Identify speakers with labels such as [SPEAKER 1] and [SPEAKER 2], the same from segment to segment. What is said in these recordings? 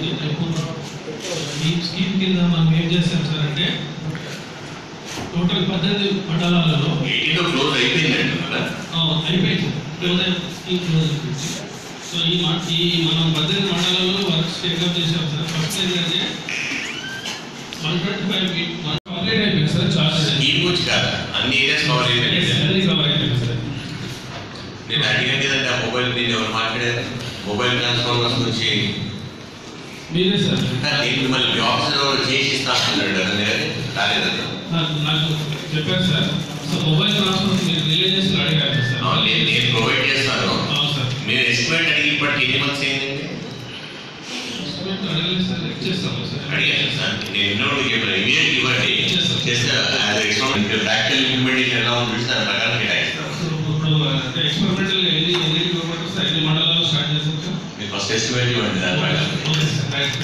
[SPEAKER 1] ఉంది ఈ స్కీమ్ కింద మనం ఏం చేస్తాం సార్ అంటే టోటల్ పద్దెనిమిది మండలాలలో
[SPEAKER 2] ఎయిటీలో క్లోజ్ అయిపోయిందండి కదా
[SPEAKER 1] ఆ, అయిపోయింది క్లోజ్ అయి- ఈ క్లోజ్ అయిపోయింది సో ఈ మా ఈ మనం పద్దెనిమిది మండలాల్లో వర్క్స్ టేకప్ చేసాం సార్ ఫస్ట్ ఏంటంటే one twenty five one complete అయిపోయింది సార్ చార్జెస్
[SPEAKER 2] స్కీమ్ గురించి కాదు అన్ని ఏరియాస్ కవర్ అయిపోయింది
[SPEAKER 1] అన్ని కవర్ అయిపోయింది సార్
[SPEAKER 2] నేను అడిగింది ఏదంటే ఆ మొబైల్ నేను ఎవరు మాట్లాడారు మొబైల్ ట్రాన్స్ఫార్మర్స్ గురించి
[SPEAKER 1] మీరే సార్
[SPEAKER 2] నేను మిమ్మల్ని మీ ఆఫీసులో చేసి ఇస్తాను కదా నేను రాలేదండి
[SPEAKER 1] నాకు నాకు చెప్పారు సార్ సో మొబైల్ ట్రాన్స్ఫర్ మీరు విలేజెస్లో అడిగారు సార్
[SPEAKER 2] అవును, నేను నేను ప్రొవైడ్ చేస్తాను
[SPEAKER 1] అవును సార్
[SPEAKER 2] మీరు ఎస్టిమేట్ అడిగి ఇప్పటికి ఎన్ని మంత్స్ అయిందండి
[SPEAKER 1] ఎస్టిమేట్ అడగలేదు సార్ ఇచ్చేస్తాము సార్
[SPEAKER 2] అడిగాను సార్ నేను ఎన్నో చెప్పాను ఇమీడియట్ ఇవ్వండి
[SPEAKER 1] చేస్తాం.
[SPEAKER 2] చేస్తే యాజ్ ఎక్స్పెరిమెంట్ ప్రాక్టికల్ ఇంప్లిమెంటేషన్ ఎలా ఉంటుంది దాని ప్రకారం కేటాయిస్తాను
[SPEAKER 1] సో ఇప్పుడు అంటే ఎక్స్పెరిమెంటల్ ఎన్ని ఎన్ని కిలోమీటర్స్ ఎన్ని మండలాలు స్టార్ట్ చేస్తాం సార్
[SPEAKER 2] మీరు ఫస్ట్ ఎస్టిమేట్ ఇవ్వండి దాని ప్రకారం
[SPEAKER 1] ఓకే సార్ రైట్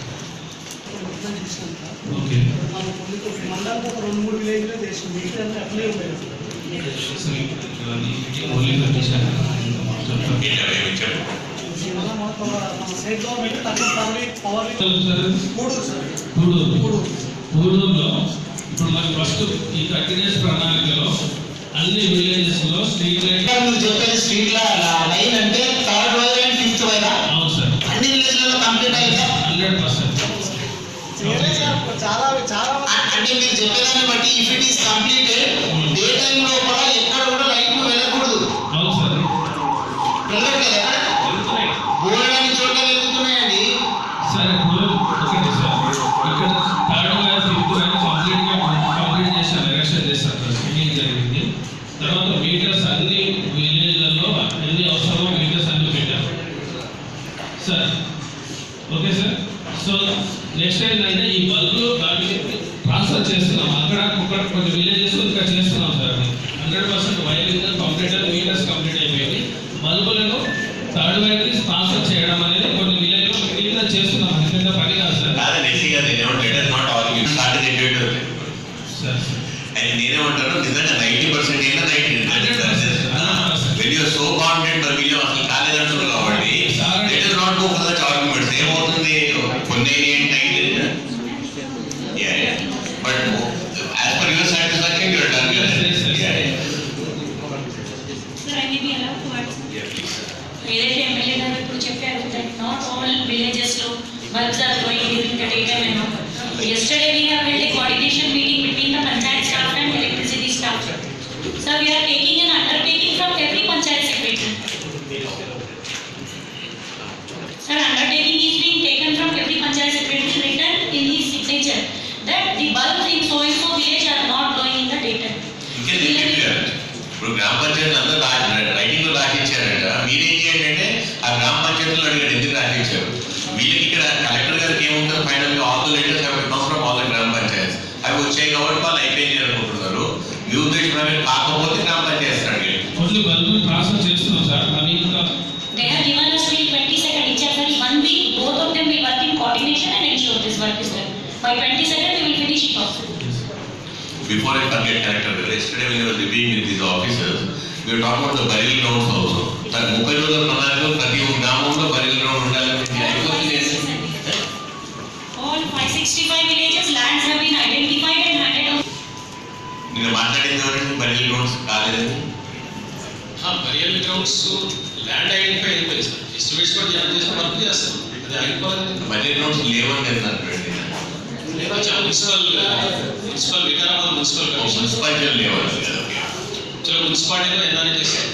[SPEAKER 1] ఓకే
[SPEAKER 3] మండలం ఒక రెండు మూడు విలేజ్లో చేసింది మిగతా అన్నీ అట్లే ఉన్నాయి
[SPEAKER 1] సో మీటింగ్ ఓన్లీ కండిషన్
[SPEAKER 2] ఏంటో ఏమి చెప్పు
[SPEAKER 3] మన మన మన స్టేట్ గవర్నమెంట్ తక్కువ పవర్ పవర్
[SPEAKER 1] సార్
[SPEAKER 3] మూడు సార్
[SPEAKER 1] గూడూరు
[SPEAKER 3] మూడు
[SPEAKER 1] గూడూరులో ఇప్పుడు మరి ఫస్ట్ ఈ థర్టీ డేస్ ప్రణాళికలో అన్ని విలేజెస్లో స్ట్రీట్ లైట్
[SPEAKER 4] ఇక్కడ మీరు చెప్పేది స్ట్రీట్ లైన్ అంటే third wire and fifth wire
[SPEAKER 1] అవును సార్
[SPEAKER 4] అన్ని విలేజ్లలో కంప్లీట్ అయిందా
[SPEAKER 1] హండ్రెడ్ పర్సెంట్
[SPEAKER 3] చేయలేదు సార్ చాలా చాలా
[SPEAKER 4] అ- అంటే మీరు చెప్పేదాన్ని బట్టి if it is completed day time లోపల ఎక్కడ కూడా లైట్లు వెళ్ళకూడదు
[SPEAKER 1] అవును సార్
[SPEAKER 4] వెళ్ళట్లేదు ఎక్కడ
[SPEAKER 1] వెళ్తున్నాయి
[SPEAKER 4] బోలెడని చోట్ల వెళ్తున్నాయండి
[SPEAKER 1] సార్ ఇప్పుడు ఒకటి సార్ ఇక్కడ third wire fifth wire complete గా కంప్లీట్ చేశాను ఎలక్షన్ చేశాను సార్ మీటింగ్ జరిగింది తర్వాత మీటర్స్ అన్ని విలేజ్లలో ఎన్ని అవసరమో మీటర్స్ అన్ని పెట్టారు sir okay sir so next ఏంటంటే ఈ బల్బు దాన్ని ట్రాన్స్ఫర్ చేస్తున్నాం అక్కడ ఇక్కడ కొన్ని విలేజెస్ ఇంకా చేస్తున్నాం sir hundred percent wiring complete meters complete అయిపోయింది బల్బులను థర్డ్ వైర్కి ట్రాన్స్ఫర్ చేయడం అనేది కొన్ని విలేజ్లో క్లీన్గా చేస్తున్నాం అది పెద్ద పని కాదు సార్
[SPEAKER 2] కాదండి ఎస్సీ గారు నేను letter not all you start educator
[SPEAKER 1] sir sir
[SPEAKER 2] and నేనేమంటాను నిజంగా నైంటీ పర్సెంట్ అయినా ninety when you're so confident మరి వీళ్ళు అసలు కాలేదంటున్నారు కాబట్టి let is not go for that arguments ఏమవుతుంది కొన్ని ninety but as per your satisfaction your done
[SPEAKER 5] Sir, I may be allowed to add some. ఏదైతే ఎమ్మెల్యే గారు ఇప్పుడు చెప్పారు దట్ నాట్ ఆల్ విలేజెస్ లో bulbs are growing during the day time and all yesterday we have held a coordination meeting between the panchayat staff and electricity staff so we are taking an undertaking from every panchayat secretary sir undertaking is being taken from every panchayat secretary written in his signature that the bulbs in so and so village are not glowing in the daytime
[SPEAKER 2] ఇంకేం చెప్పారు ఇప్పుడు గ్రామ పంచాయతీ అందరూ రా- writing లో రాసిచ్చారంట మీరేం చేయండి అంటే ఆ గ్రామ పంచాయతీలో అడిగాడు ఎందుకు రాసిచ్చారు వీళ్ళకి ఇక్కడ కలెక్టర్ గారికి ఏముంటుంది ఫైనల్ గా all the letters have come from all the gram panchayat అవి వచ్చాయి కాబట్టి వాళ్ళు అయిపోయింది అనుకుంటున్నారు మీ ఉద్దేశం ప్రకారం కాకపోతే గ్రామ పంచాయతీ అడిగాడు
[SPEAKER 1] ఓన్లీ బల్బు ట్రాన్స్ఫర్ చేస్తున్నాం సార్ అవి ఇంకా
[SPEAKER 5] They have given us till 22nd each other one week. Both of them will work in coordination and ensure this work is done. By 22nd, we will finish it off.
[SPEAKER 2] Before I forget, Director, yesterday when I was reviewing with these officers, we were talking about the burial grounds also. Sir ముప్పై రోజుల ప్రణాళికలో ప్రతి ఒక్క గ్రామంలో burial ground ఉండాలని
[SPEAKER 5] All 565 All 565 villages, lands have been identified and handed over.
[SPEAKER 2] నేను మాట్లాడింది ఎవరండి బరిల్ గ్రౌండ్స్ కాలేదని
[SPEAKER 6] బరియల్ గ్రౌండ్స్ ల్యాండ్ ఐడెంటిఫై అయిపోయింది సార్ ఎస్టిమేట్స్ కూడా జారీ చేసిన వర్క్ చేస్తాం అది అయిపోయింది
[SPEAKER 2] బరిల్ గ్రౌండ్స్ లేవని అన్నారు
[SPEAKER 6] లేదా municipal municipal Vikarabad municipal commission
[SPEAKER 2] municipality లేవని కదా
[SPEAKER 6] చలో మున్సిపాలిటీలో ఏదైనా చేస్తాం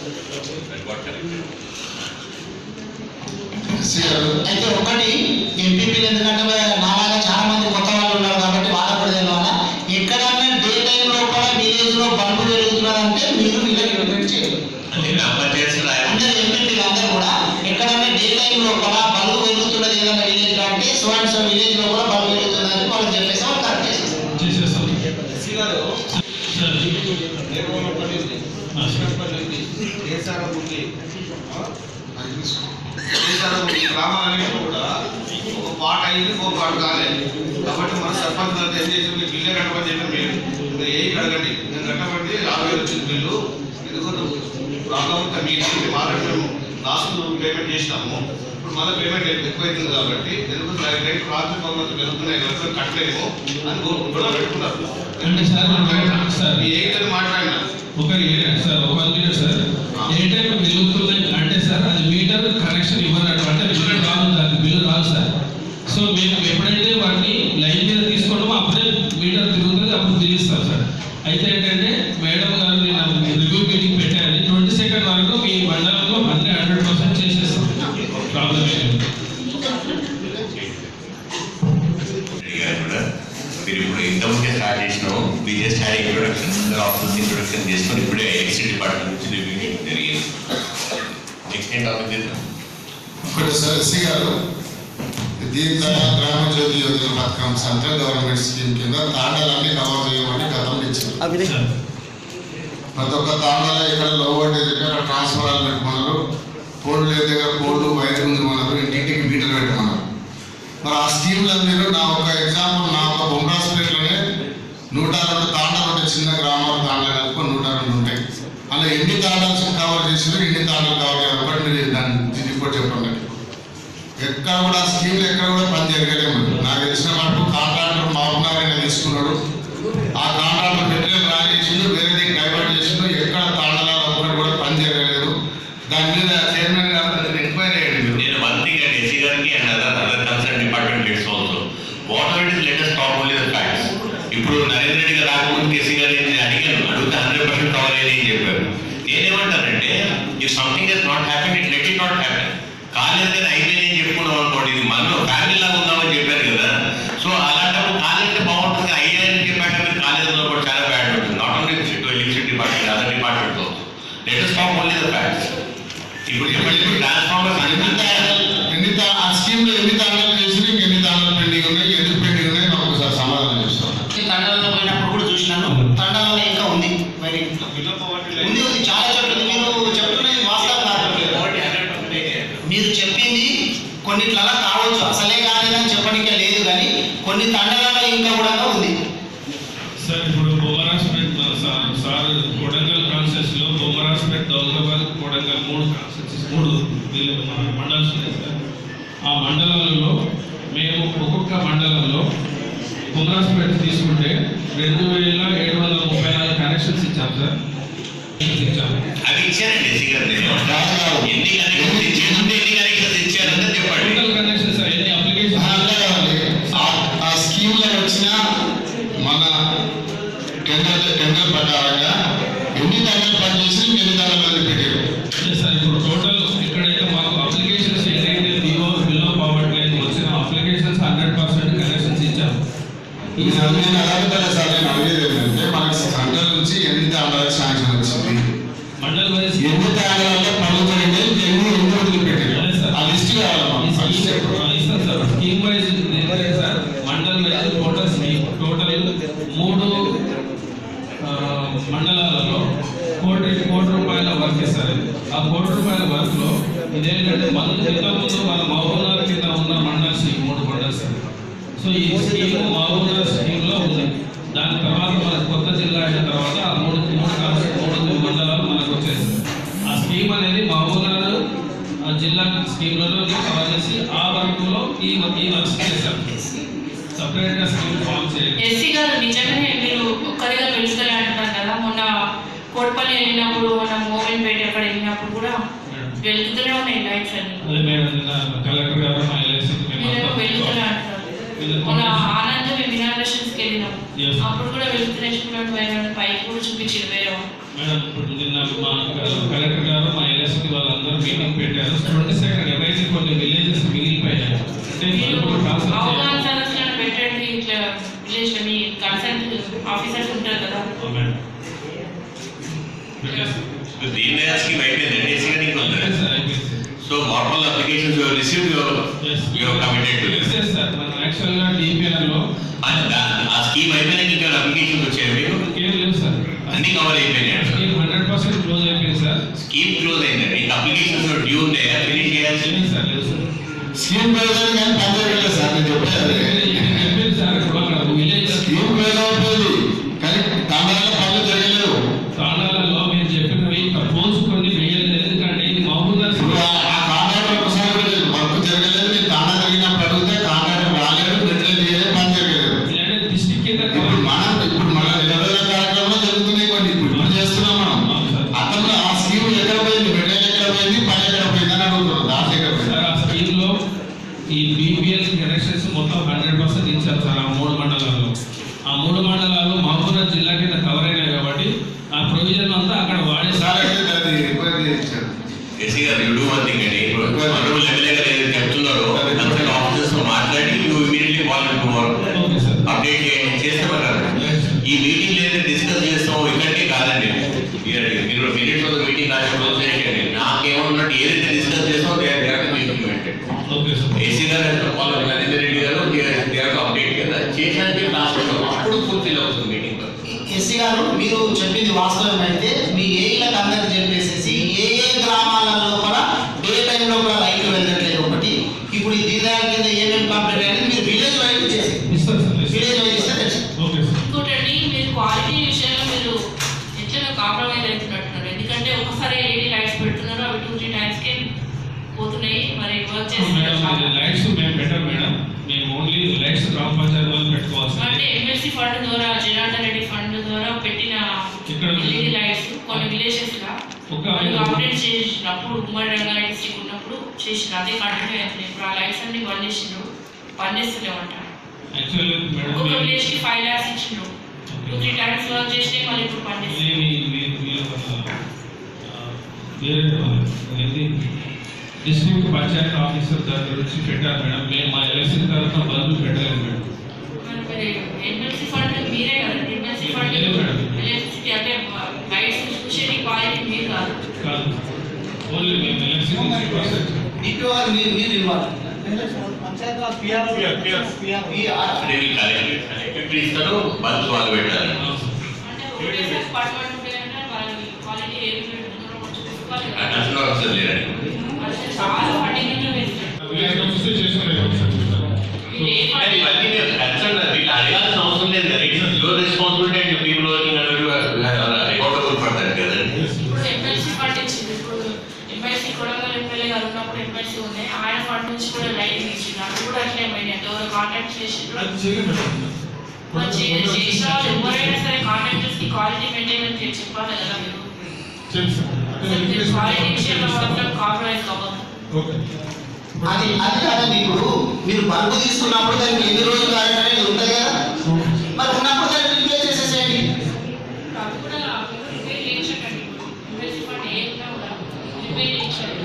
[SPEAKER 4] అయితే ఒకటి ఎంపీపీలు ఎందుకంటే నాలాగా చాలా మంది కొత్త వాళ్ళు ఉన్నారు కాబట్టి బాధపడలేదు అన్న ఎక్కడన్నా డే టైం లోపల విలేజ్ లో బల్బు వెలుగుతున్నదంటే మీరు వీళ్ళకి రిపీట్ చేయాలి
[SPEAKER 2] అంటే గ్రామ పంచాయతీ రాయాలి
[SPEAKER 4] అందరు ఎంపీపీలు అందరూ కూడా ఎక్కడన్నా డే టైం లోపల బల్బు వెలుగుతున్నది ఏదైనా విలేజ్ లో అంటే సో అండ్ సో విలేజ్ లో కూడా బల్బు వెలుగుతున్నదని వాళ్ళు చెప్పేసి వాళ్ళు కరెక్ట్ చేసేస్తారు
[SPEAKER 1] చేసేస్తాం
[SPEAKER 7] ఎస్సీ గారు
[SPEAKER 1] సార్
[SPEAKER 7] నిర్మూలపల్లి ఉంది
[SPEAKER 1] ఆ, సార్.
[SPEAKER 7] కృష్ణపల్లి ఉంది కేసారం ఉంది ఆ? కేసారం ఉంది గ్రామాలన్నింటిలో కూడా ఒక పాట అయింది ఒక పాట కాలేదు కాబట్టి మన సర్పంచ్ అంతా ఏం చేసి మీరు బిల్లు కట్టమని చెప్పి మీరు మీరు ఏ అడగండి నేను కట్టబడి యాభై వేలు వచ్చింది బిల్లు ఎందుకు ప్రాబ్లం అంతా మీ మేము ఆల్రెడీ మేము లాస్ట్ పేమెంట్ చేసినాము ఇప్పుడు మళ్ళీ పేమెంట్ ఎక్కువైతుంది కాబట్టి ఎందుకు దాని రేట్ రాత్రి కొంత పెరుగుతున్నాయి కనుక కట్టలేము అని గొడవ పెట్టుకున్నారు
[SPEAKER 1] అంటే సార్ మనం సార్
[SPEAKER 7] ఈ ఎయిట్ అని మాట్లాడినా
[SPEAKER 1] ఒక యూనిట్ సార్ ఒక యూనిట్ సార్ ఏ టైం వెలుగుతున్నాయి అంటే సార్ అది మీటర్ కనెక్షన్ ఇవ్వనట్టు అంటే బిల్లు రాదు దానికి బిల్లు రాదు సార్ సో మేము ఎప్పుడైతే వాటిని లైన్ మీద తీసుకుంటామో అప్పుడే మీటర్ తిరుగుతుంది అప్పుడు తెలుస్తాం సార్ అయితే ఏంటంటే మేడం గారు నేను రివ్యూ మీటింగ్ పెట్టాను ట్వంటీ సెకండ్ వరకు మీ మండలంలో హండ్రెడ్ హండ్రెడ్ పర్సెంట్ చేసేస్తాం ప్రాబ్లం ఏంటి
[SPEAKER 2] రెడ్డి గారు కూడా మీరు ఇప్పుడు ఇంతకుముందే స్టార్ట్ చేసినాము మీ జస్ట్ హ్యాడ్ ఇంట్రొడక్షన్ అందరూ ఆఫీస్ ఇంట్రొడక్షన్ చేసుకొని ఇప్పుడే ఎక్సిట్ డిపార్ట్మెంట్ నుంచి రివ్యూ మీటింగ్ జరిగింది నెక్స్ట్ ఏం టాపిక్ చేద్దాం
[SPEAKER 8] ఒకటి సార్ ఎస్సీ గారు దీన్ దయాళ్ గ్రామ జ్యోతి యోజన పథకం సెంట్రల్ గవర్నమెంట్ స్కీమ్ కింద తాండాలన్నీ కవర్ చేయమని గతంలో ఇచ్చారు
[SPEAKER 3] అభినయ్
[SPEAKER 1] సార్
[SPEAKER 8] ప్రతి ఒక్క తాండాలో ఇక్కడ లో వోల్టేజ్ ఉంటే అక్కడ ట్రాన్స్ఫారాలు పెట్టుకున్నారు పోల్లు లేదు దగ్గర పోల్లు వైర్ ఉంది మనరు ఇంటింటికి మీటర్లు పెట్టమన్నారు మరి ఆ స్కీమ్లో మీరు నా ఒక ఎగ్జాంపుల్ నా ఒక బొమ్రాస్పేటలోనే నూట రెండు తాండాలు ఉంటాయి చిన్న గ్రామాలు తాండాలు కలుపుకొని నూట రెండు ఉంటాయి అలా ఎన్ని తాండాలు కవర్ చేసినా ఎన్ని తాండాలు కవర్ చేయాలి ఒకటి మీరు దాన్ని రిపోర్ట్ చెప్పండి ఎక్కడ కూడా స్కీమ్లు ఎక్కడ కూడా పని జరగలేము నాకు తెలిసిన మటుకు కాంట్రాక్టర్ మాపునారాయణ తీసుకున్నాడు ఆ కాంట్రాక్టర్ మెటీరియల్ రాజేసిండు వేరేది డైవర్ట్ చేసిండు ఎక్కడ తాండలాలు ఒక్కటి కూడా పని జరగలేదు దాని మీద చైర్మన్ గారు దాన్ని ఎంక్వైరీ అయ్యండి మీరు
[SPEAKER 2] నేను వన్ థింగ్ అండ్ ఎస్సీ గారికి and other other concern department heads also what are it is latest top only the facts ఇప్పుడు నరేంద్ర రెడ్డి గారు రాకముందు ఎస్సీ గారు నేను అడిగాను అడిగితే హండ్రెడ్ పర్సెంట్ కవర్ అయ్యింది అని చెప్పారు నేనేమంటానంటే if something is not happen it let it not happen కాలేదని అయిపోయింది అని చెప్పుకున్నాం అనుకోండి ఇది మనలో ఫ్యామిలీ లాగా ఉందామని చెప్పారు కదా సో అలాంటప్పుడు కాలేజీ బాగుంటుంది ఐడియా అని చెప్పాక మీరు కాలేజీలో కూడా చాలా బ్యాడ్ ఉంటుంది not only electricity department other department latest top only the facts ఇప్పుడు చెప్పండి ఇప్పుడు ట్రాన్స్ఫార్మర్
[SPEAKER 8] ఎన్ని తాండాలు ఎన్ని తా- ఆ స్కీమ్లో ఎన్ని తాండాలు చేసి ఎన్ని తాండాలు పెండింగ్ ఉన్నాయి ఎందుకు పెండింగ్ ఉన్నాయి నాకు ఒకసారి సమాధానం చెప్తాను
[SPEAKER 4] తండాలలో పోయినప్పుడు కూడా చూసినాను తండాలలో ఇంకా ఉంది మరి ఉంది ఉంది చాలా చోట్ల ఉంది. మీరు చెప్తున్నది వాస్తవం కాదు మీరు చెప్పింది కొన్నిట్లలో కావచ్చు అసలే కాలేదని చెప్పడానికి లేదు కానీ కొన్ని తండాలలో ఇంకా కూడా ఉంది
[SPEAKER 1] సార్ ఇప్పుడు బొమ్మరాజ్పేట్ మన సార్ సార్ కొడంగల్ కాన్సెస్ లో బొమ్మరాజ్పేట్ దౌలతాబాద్ కొడంగల్ మూడు కాన్సెస్ మూడు వీళ్ళు మన మండల్స్ ఉన్నాయి సార్ ఆ మండలాలలో మేము ఒక్కొక్క మండలంలో బొమ్మరాజ్పేట తీసుకుంటే రెండు వేల ఏడు వందల ముప్పై నాలుగు కనెక్షన్స్ ఇచ్చాం సార్ ఇచ్చాము
[SPEAKER 2] అవి ఇచ్చారండి ఎస్సీ గారు నేను ఎన్ని కనెక్షన్స్ ఇచ్చేది ఎన్ని కనెక్షన్స్ ఇచ్చారంటే చెప్పండి
[SPEAKER 1] టోటల్ కనెక్షన్స్ సార్ ఎన్ని అప్లికేషన్
[SPEAKER 8] అట్లా కాదండి. ఆ- ఆ స్కీమ్ లో వచ్చిన మన టెండర్ టెండర్ ప్రకారంగా ఎన్ని దండలు పనిచేసి ఎన్ని దండలు వదిలిపెట్టారు
[SPEAKER 1] సార్ ఇప్పుడు టోటల్ ఇక్కడైతే మాకు అప్లికేషన్స్ ఏదైతే బిలో బిలో పవర్టీ లైన్ వచ్చిన అప్లికేషన్స్ హండ్రెడ్ పర్సెంట్ కనెక్షన్స్ ఇచ్చాము ఈ
[SPEAKER 8] నేను నేను అడగట్లేదు సార్ నేను అడిగేది ఏంటంటే మనకి సెంట్రల్ నుంచి ఎన్ని దండలకు శాంక్షన్ వచ్చింది
[SPEAKER 1] మండల్ వైజ్
[SPEAKER 8] ఎన్ని దండలలో పనులు జరిగినాయి ఎన్ని ఎన్ని వదిలిపెట్టారు
[SPEAKER 1] అదే సార్.
[SPEAKER 8] ఆ లిస్ట్ కావాలి
[SPEAKER 1] ఈ
[SPEAKER 8] మనకు. ఆ లిస్ట్
[SPEAKER 1] స్కీమ్
[SPEAKER 8] ఎప్పుడు?
[SPEAKER 1] ఆ, ఇస్తాను సార్ స్కీమ్ వైజ్ ఏంటంటే sir mandal wise total scheme total మూడు ఆ, మండలాలలో కోటి కోటి రూపాయల వర్క్ ఇస్తారు ఆ కోటి రూపాయల వర్క్ లో ఇదేంటంటే మన ఇంతకుముందు మన మహబూబ్నగర్ కింద ఉన్న మండల్స్ ఈ మూడు మండల్స్ సో ఈ స్కీమ్ మహబూబ్నగర్ స్కీమ్ లో ఉంది దాని తర్వాత మన కొత్త జిల్లా అయిన తర్వాత ఆ మూడు మూడు కాన్సెప్ట్ మూడు మండలాలు మనకు వచ్చేసాయి ఆ స్కీమ్ అనేది మహబూబ్నగర్ ఆ జిల్లా స్కీమ్లలో కవర్ చేసి ఆ వర్క్లో ఈ ఈ వర్క్స్ చేశారు సపరేట్గా స్కీమ్ ఫామ్ చేయాలి
[SPEAKER 5] ఎస్సీ గారు నిజంగానే మీరు ఒక్కరిగా వెళ్తారే అంటున్నారు కదా మొన్న కోట్పల్లి వెళ్ళినప్పుడు మన మోహన్ పేట అక్కడ వెళ్ళినప్పుడు కూడా వెళ్తూనే ఉన్నాయి లైట్స్ అన్ని
[SPEAKER 1] అదే మేడం నిన్న కలెక్టర్ గారు మా ఎల్ఐసి
[SPEAKER 5] మీరు వెళ్తూనే అంటున్నారు మన ఆనంద్ మేము ఇనాగ్రేషన్స్కి వెళ్ళినాం
[SPEAKER 1] Yes.
[SPEAKER 5] అప్పుడు కూడా వెళ్తున్నట్టు పోయిన పైకి కూడా చూపించారు వేరే వాళ్ళు.
[SPEAKER 1] మేడం ఇప్పుడు నిన్న మా కలెక్టర్ గారు మా ఎల్ఐసి వాళ్ళందరూ మీటింగ్ పెట్టారు ట్వంటీ సెకండ్ ఎవరైతే కొన్ని విలేజెస్ మిగిలిపోయాయి అంటే
[SPEAKER 5] మీరు
[SPEAKER 1] ఇప్పుడు ట్రాన్స్ఫర్
[SPEAKER 5] అవగాహన
[SPEAKER 1] చేయాలి
[SPEAKER 5] సదస్సులను పెట్టండి ఇట్లా విలేజ్ లో మీ కన్సల్ట్ ఆఫీసర్స్ ఉంటారు కదా
[SPEAKER 1] ఆ, మేడం పెట్టేస్తాం.
[SPEAKER 2] దీని స్కీమ్ అయిపోయిందండి ఎస్సీ గారికి ఇంకా ఉందా
[SPEAKER 1] సార్ అయిపోయింది
[SPEAKER 2] so what applications you receive your
[SPEAKER 1] Yes.
[SPEAKER 2] Your committed to this
[SPEAKER 1] Yes, sir మనం యాక్చువల్గా డిపిఆర్ లో
[SPEAKER 2] ఆ స్కీమ్ అయిపోయినాక ఇంకా అప్లికేషన్స్ వచ్చాయి మీకు
[SPEAKER 1] ఏం లేవు సార్
[SPEAKER 2] అన్ని కవర్ అయిపోయినాయి
[SPEAKER 1] స్కీమ్ హండ్రెడ్ పర్సెంట్ క్లోజ్ అయిపోయింది సార్
[SPEAKER 2] స్కీమ్ క్లోజ్ అయిందండి ఇంకా అప్లికేషన్స్ డ్యూ ఉన్నాయా ఫినిష్ చేయాల్సి
[SPEAKER 1] లేదు సార్ లేదు సార్
[SPEAKER 8] స్కీమ్ ప్రయోజనం కానీ పని జరగలేదు సార్ నేను చెప్పేది అదే.
[SPEAKER 1] నేను చెప్పేది సార్ ఇప్పుడు అక్కడ విలేజ్
[SPEAKER 8] స్కీమ్ ప్రయోజనం అవుతుంది కానీ తాండాలలో పనులు జరగలేదు
[SPEAKER 1] తాండాలలో మీరు చెప్పినవి ప్రపోజ్ కొన్ని వేయలేదు ఎందుకంటే ఇది మహబూబ్నగర్
[SPEAKER 8] ఇప్పుడు ఆ- ఆ కాంట్రాక్టర్ ఒకసారి కూడా వర్క్
[SPEAKER 1] ఈ బీపీఎల్ కనెక్షన్స్ మొత్తం హండ్రెడ్ పర్సెంట్ ఇచ్చారు సార్ ఆ మూడు మండలాల్లో ఆ మూడు మండలాలు మహబూబాబాద్ జిల్లా కింద కవర్ అయినాయి కాబట్టి ఆ ప్రొవిజన్ అంతా అక్కడ వాడేసారు
[SPEAKER 8] సార్ అది రిక్వైర్ చేయించారు
[SPEAKER 2] SC garu you do one thing అండి ఇప్పుడు మనోళ్ళు ఎమ్మెల్యే గారు ఏదైతే చెప్తున్నారో కన్సల్ట్ ఆఫీసర్స్ తో మాట్లాడి you immediately call tomorrow
[SPEAKER 1] okay sir
[SPEAKER 2] update చేయండి చేస్తామన్నారు ఈ మీటింగ్ ఏదైతే డిస్కస్ చేస్తామో ఇక్కడికే కాదండి మీరు మీరు మినిట్స్ ఆఫ్ మీటింగ్ రాసి క్లోజ్ చేయండి నాకేమన్నట్టు ఏదైతే డిస్కస్ చేస్తామో they are implemented
[SPEAKER 1] okay sir
[SPEAKER 2] AC garu call Narendra Reddy garu they are update కదా చేసినట్టు క్లాస్ అప్పుడు ఫుల్ఫిల్ అవుతుంది మీటింగ్
[SPEAKER 4] ఎస్సీ గారు మీరు చెప్పింది వాస్తవం అయితే మీ ఏఈలకు అందరికి చెప్పేసేసి ఏ ఏ గ్రామాలలో కూడా డే టైంలో కూడా లైట్లు వెళ్ళట్లేదు ఒకటి ఇప్పుడు ఈ దీర్ఘాల కింద ఏమేమి కంప్లీట్ అయ్యింది మీరు విలేజ్ వైజ్ చేసి
[SPEAKER 1] ఇస్తాను సార్ ఇస్తాను.
[SPEAKER 4] విలేజ్ వైజ్ ఇస్తే తెలుసు
[SPEAKER 1] ఓకే సార్
[SPEAKER 5] ఇంకోటండి మీరు క్వాలిటీ విషయంలో మీరు ఎట్లా కాంప్రమైజ్ అవుతున్నట్టున్నారు ఎందుకంటే ఒకసారి ఎల్ఈడి లైట్స్ పెడుతున్నారు అవి టూ త్రీ టైమ్స్కే పోతున్నాయి మరి వర్క్
[SPEAKER 1] మేడం
[SPEAKER 5] చేస్తున్నారు
[SPEAKER 1] ఇది లైట్స్ మేము పెట్టాం మేడం మేము ఓన్లీ లైట్స్ గ్రామ పంచాయతీ వాళ్ళు పెట్టుకోవాల్సింది
[SPEAKER 5] అంటే ఎమ్మెల్సీ ఫండ్ ద్వారా జనార్దన్ రెడ్డి ఫండ్ ద్వారా పెట్టిన
[SPEAKER 1] ఇక్కడ
[SPEAKER 5] ఎల్ఈడి లైట్స్ కొన్ని విలేజెస్ లా
[SPEAKER 1] ఒక
[SPEAKER 5] వాళ్ళు అప్డేట్ చేసినప్పుడు ఉమ్మడి రంగారెడ్డి డిస్ట్రిక్ట్ ఉన్నప్పుడు చేసిన అదే కంటిన్యూ అవుతున్నాయి ఇప్పుడు ఆ లైట్స్ అన్ని బంద్ చేసిండ్రు బంద్ చేస్తలేమంట
[SPEAKER 1] యాక్చువల్లీ మేడం
[SPEAKER 5] ఒక్కొక్క
[SPEAKER 1] మేము-
[SPEAKER 5] విలేజ్ కి ఫైవ్ ల్యాక్స్ ఇచ్చిండ్రు టూ త్రీ టైమ్స్ వర్క్ చేస్తే మళ్ళీ ఇప్పుడు బంద్ చేస్తారు
[SPEAKER 1] ఇది మీ- మీ- ఆ, వేరే ఇది డిస్ట్రిక్ట్ పంచాయతీ ఆఫీసర్ దగ్గర నుంచి పెట్టారు మేడం మేము మా ఎలక్షన్ తర్వాత బల్బు పెట్టలేదు మేడం
[SPEAKER 5] మరి మరి ఎమ్మెల్సీ ఫండ్ మీరే కదా ఎమ్మెల్సీ ఫండ్
[SPEAKER 1] లేదు మేడం.
[SPEAKER 5] ఎలక్ట్రిసిటీ అంటే లైట్స్ చూసేది క్వాలిటీ మీరు కాదు
[SPEAKER 1] కాదు ఓన్లీ మేము ఎలక్షన్ నుంచి పర్సెంట్
[SPEAKER 4] డిపి వారు మీరు మీరు ఇవ్వాలి
[SPEAKER 3] పంచాయత్ రాజ్ పిఆర్ఓ పిఆర్ఓ
[SPEAKER 4] ఈ ఆ-
[SPEAKER 2] అంటే వీళ్ళు కలెక్టర్ కలెక్టర్ ఇస్తారు బల్బ్స్ వాళ్ళు పెట్టాలి
[SPEAKER 5] అంటే ఒకటేసారి డిపార్ట్మెంట్ ఉంటే అంటే వాళ్ళ క్వాలిటీ ఏమి పెడుతున్నారో కొంచెం చూసుకోవాలి కదా
[SPEAKER 2] కన్సల్ట్ ఆఫీసర్ లేరండి
[SPEAKER 5] అసలు చాలా ఫండింగ్ వేస్తారు
[SPEAKER 1] విలేజ్ ఆఫీసర్ చేసిన సార్
[SPEAKER 5] మీరు ఏ
[SPEAKER 2] కానీ
[SPEAKER 5] ఫండ్
[SPEAKER 2] ఇవన్నీ మీరు కన్సల్ట్ వీళ్ళు అడగాల్సిన అవసరం లేదు కదా it is your responsibility and people working accountable for that కదండి
[SPEAKER 5] ఇప్పుడు ఎమ్మెల్సీ ఫండ్ ఇచ్చింది ఇప్పుడు ఎమ్మెల్సీ కొడంగల్ ఎమ్మెల్యే గారు ఉన్నప్పుడు ఎమ్మెల్సీ ఉంది ఆయన ఫండ్ నుంచి కూడా లైటింగ్ ఇచ్చింది అది కూడా అట్లే పోయినాయి అంటే ఎవరు కాంటాక్ట్ చేసిండ్రు
[SPEAKER 1] అది చేయలేదు మేడం
[SPEAKER 5] మరి చే- చేసిన వాళ్ళు ఎవరైనా సరే కాంటాక్టర్స్ కి క్వాలిటీ మెయింటైన్ చేసి చెప్పాలి కదా మీరు
[SPEAKER 1] తెలుసు
[SPEAKER 5] అసలు క్వాలిటీ విషయంలో మాత్రం కాంప్రమైజ్ అవ్వదు
[SPEAKER 1] ఓకే
[SPEAKER 4] అది అది కాదండి ఇప్పుడు మీరు బల్బు తీసుకున్నప్పుడు దానికి ఎన్ని రోజులు వారంటీ అనేది ఉంటుంది కదా మరి ఉన్నప్పుడు దాన్ని రిప్లేస్ చేసేసేయండి
[SPEAKER 5] అది కూడా రిపేర్ చేయించకండి ఎమ్మెల్సీ ఫండ్ ఏ ఉన్నా కూడా రిపేర్ చేయించండి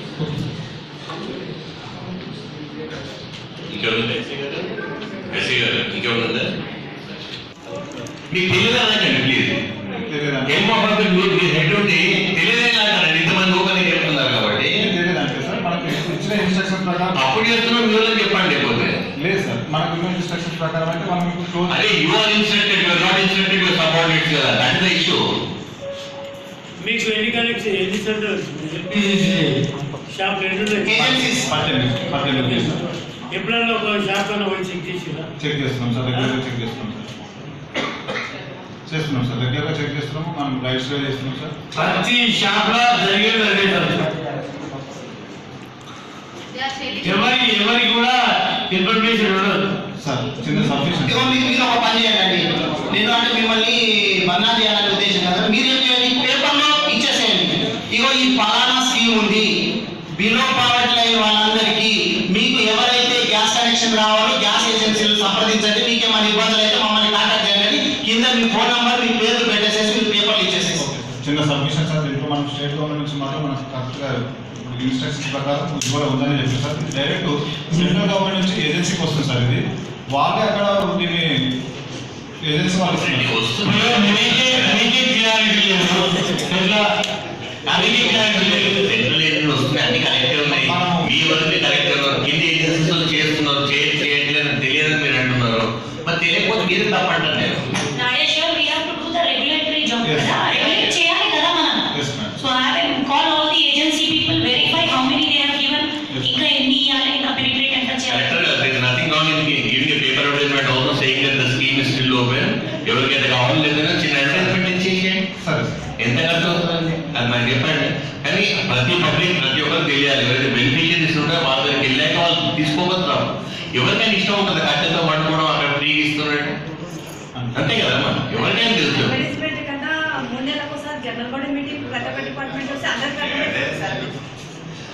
[SPEAKER 2] ఇంకెవరుందా ఎస్సీ గారు ఎస్సీ గారు ఇంకెవరుందా మీకు తెలియదండి ప్లీజ్ ఏం మాట్లాడుతుంది మీరు మీరు హెడ్ ఉండి తెలియదేలాగండి ఇంతమంది ఓపెన్ చెప్తున్నారు కాబట్టి
[SPEAKER 9] తెలియదంటే సార్ మనకు ఇచ్చిన ఇన్స్ట్రక్షన్ ప్రకారం
[SPEAKER 2] అప్పుడు చేస్తున్న మీరు చెప్పండి లేకపోతే
[SPEAKER 9] లేదు సార్ మనకు ఇచ్చిన ఇన్స్ట్రక్షన్ ప్రకారం అయితే మనం ఇప్పుడు క్లోజ్
[SPEAKER 2] అదే you are instructed you are not instructed your subordinates కదా దట్ ఇస్ ద ఇష్యూ
[SPEAKER 10] మీకు ఎన్ని కనెక్షన్ ఎన్ని సెంటర్స్ షాప్ రెండు
[SPEAKER 4] ఏజెన్సీస్
[SPEAKER 9] పద్దెనిమిది పద్దెనిమిది సార్
[SPEAKER 10] ఎప్పుడన్నా ఒక షాప్ అన్న పోయి చెక్ చేసిరా
[SPEAKER 9] చెక్ చేస్తున్నాం సార్ రెగ్యులర్గా చెక్ చేస్తున్నాం సార్ చేస్తున్నాం సార్ రెగ్యులర్గా చెక్ చేస్తున్నాము మనం లైట్స్ చేస్తున్నాం సార్
[SPEAKER 10] ప్రతి షాప్ లో జరిగేది అదే సార్ ఎవరి ఎవరికి కూడా ఇన్ఫర్మేషన్ ఉండదు
[SPEAKER 9] సార్ చిన్న సబ్మిషన్
[SPEAKER 4] ఇగో మీరు మీరు ఒక పని చేయండి నేను అంటే మిమ్మల్ని బన్నా చేయాలనే ఉద్దేశం కదా మీరు ఏం చేయండి పేపర్లో ఇచ్చేసేయండి ఇగో ఈ పలానా స్కీమ్ ఉంది బిలో పావర్టీ లైన్ వాళ్ళందరికీ మీకు ఎవరైతే గ్యాస్ కనెక్షన్ కావాలో గ్యాస్ ఏజెన్సీలు సంప్రదించండి మీకు ఏమైనా ఇబ్బందులు అయితే మమ్మల్ని కాంటాక్ట్ చేయండి అని కింద మీ ఫోన్ నంబర్ మీ పేరు పెట్టేసేసి మీరు పేపర్లు ఇచ్చేసేసి
[SPEAKER 9] చిన్న సబ్మిషన్ సార్ దీంట్లో మనం స్టేట్ గవర్నమెంట్ నుంచి మాత్రం మనకు కరెక్ట్గా ఇన్స్ట్రక్షన్స్ ప్రకారం ఉజ్వల ఉందని చెప్పి సార్ డైరెక్ట్ సెంట్రల్ గవర్నమెంట్ నుంచి ఏజెన్సీకి వస్తుంది సార్ ఇది వాళ్ళే అక్కడ దీన్ని ఏజెన్సీ వాళ్ళు ఇస్తున్నారు.
[SPEAKER 2] వస్తుంది
[SPEAKER 10] మీకే మీకే క్లారిటీ లేదు ఎట్లా మీకే క్లారిటీ లేదు
[SPEAKER 2] సెంట్రల్ ఏజెన్సీ వస్తుంది అన్ని కరెక్టే ఉన్నాయి మీ వరకు కరెక్ట్ ఉన్నారు కింద ఏజెన్సీస్ చేస్తున్నారు చేయ- చేయట్లేదని తెలియదని మీరు అంటున్నారు మరి తెలియకపోతే మీరే తప్పంటారు నేను
[SPEAKER 5] Nageshwar we have to do the regulatory job
[SPEAKER 9] Yes.
[SPEAKER 5] కదా రెగ్యులేట్ చేయాలి కదా మనం
[SPEAKER 9] Yes, ma'am.
[SPEAKER 5] So I have call all the agency people verify how many they have given
[SPEAKER 9] Yes.
[SPEAKER 5] ఇంకా ఎన్ని ఇవ్వాలి ఇంకా పెనిట్రేట్ ఎంత చేయాలి
[SPEAKER 2] కరెక్టర్ there is nothing wrong in giving a paper advertisement also saying that the scheme is still open ఎవరికైతే కావాలి లేదన్నా చిన్న అడ్వర్టైజ్మెంట్ ఇచ్చేసేయండి
[SPEAKER 9] సరే సార్
[SPEAKER 2] ఎంత ఖర్చు అవుతుందండి అది నాకు చెప్పండి కానీ ప్రతి పబ్లిక్ ప్రతి ఒక్కరు తెలియాలి ఎవరైతే బెనిఫిషియరీస్ ఉంటారో వాళ్ళ దగ్గరికి వెళ్ళాక వాళ్ళు తీసుకోవచ్చు రావు ఎవరికైనా ఇష్టం ఉంటుంది కట్టెతో పట్టుకోవడం అక్కడ ఫ్రీగా ఇస్తున్నట్టు అంతే కదమ్మా ఎవరికైనా తెలుసు
[SPEAKER 11] అడ్వర్టైజ్మెంట్ కన్నా మూడు నెలలకు ఒకసారి జనరల్ బాడీ మీటింగ్ ప్రతి ఒక్క డిపార్ట్మెంట్ వస్తే అందరికీ అర్థమవుతుంది సార్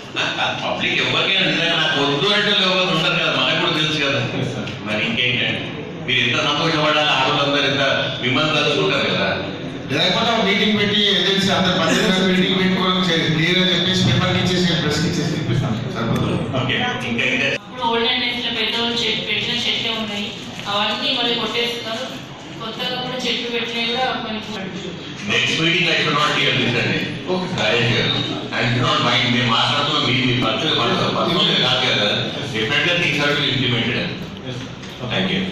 [SPEAKER 2] పబ్లిక్ ఎవరికైనా నిజంగా నాకు వద్దు అంటే ఎవరు ఉంటారు కదా మనకు కూడా తెలుసు కదా మరి ఇంకేంటండి మీరు ఎంత సంతోషపడాలి ఆడవాళ్ళందరూ ఎంత మిమ్మల్ని తలుచుకుంటారు కదా
[SPEAKER 8] లేకపోతే ఒక మీటింగ్ పెట్టి ఏజెన్సీ అందరు పద్దెనిమిది మీటింగ్ పెట్టుకోవడం క్లియర్ అని చెప్పేసి పేపర్కి ఇచ్చేసి ప్రెస్కి ఇచ్చేసి ఇప్పిస్తాం సరిపోతుంది
[SPEAKER 2] ఓకే ఇంకా ఇంకా
[SPEAKER 5] ఇప్పుడు ఓల్డెన్ డేస్ లో పెద్దోళ్ళు చెట్టు పెట్టిన చెట్లే ఉన్నాయి అవన్నీ మళ్ళీ కొట్టేస్తున్నారు కొత్తగా కూడా చెట్లు పెట్టినవి కూడా మనకి
[SPEAKER 2] next meeting I should not hear this అండి రాజేష్ గారు ఐ షుడ్ నాట్ మైండ్ మేము మాట్లాడుతున్నాం మీ మీ పర్సనల్ పర్సనల్ కాదు కదా డెఫినెట్గా things are implemented thank you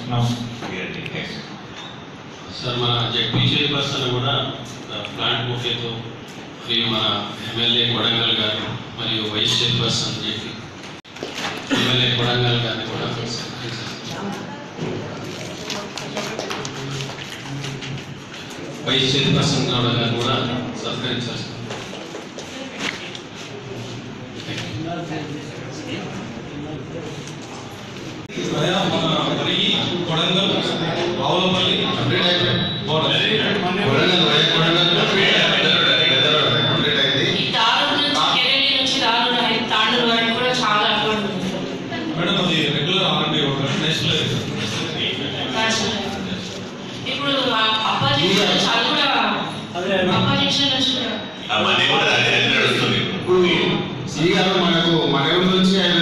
[SPEAKER 6] sir మన జడ్పీ చైర్పర్సన్ కూడా ప్లాంట్ బుకేతో మరియు మన ఎమ్మెల్యే కొడంగల్ గారు మరియు vice chairperson ZP MLA Kodangal గారిని కూడా వైస్ చైర్పర్సన్ గౌడ గారు కూడా సత్కరించారు సార్
[SPEAKER 1] మరి కొడంగల్ రావులపల్లి
[SPEAKER 8] కంప్లీట్ అయిపోయింది కొడంగల్ వై- కొడంగల్ కంప్లీట్ అయింది
[SPEAKER 5] ఈ తాళూరు నుంచి కెరళి నుంచి తాళూరు అయి- తాండూరు వరకు కూడా చాలా అకౌంట్ ఉంది
[SPEAKER 1] మేడం అది రెగ్యులర్ ఆర్ఎండి నేషనల్
[SPEAKER 5] నేషనల్ ఇప్పుడు అపోజిషన్ నుంచి అది కూడా అపోజిషన్ నుంచి కూడా
[SPEAKER 2] మనీ కూడా అదే అదే నడుస్తుంది
[SPEAKER 8] ఇప్పుడు ఈ గారు మనకు మన ఊరి నుంచి ఆయన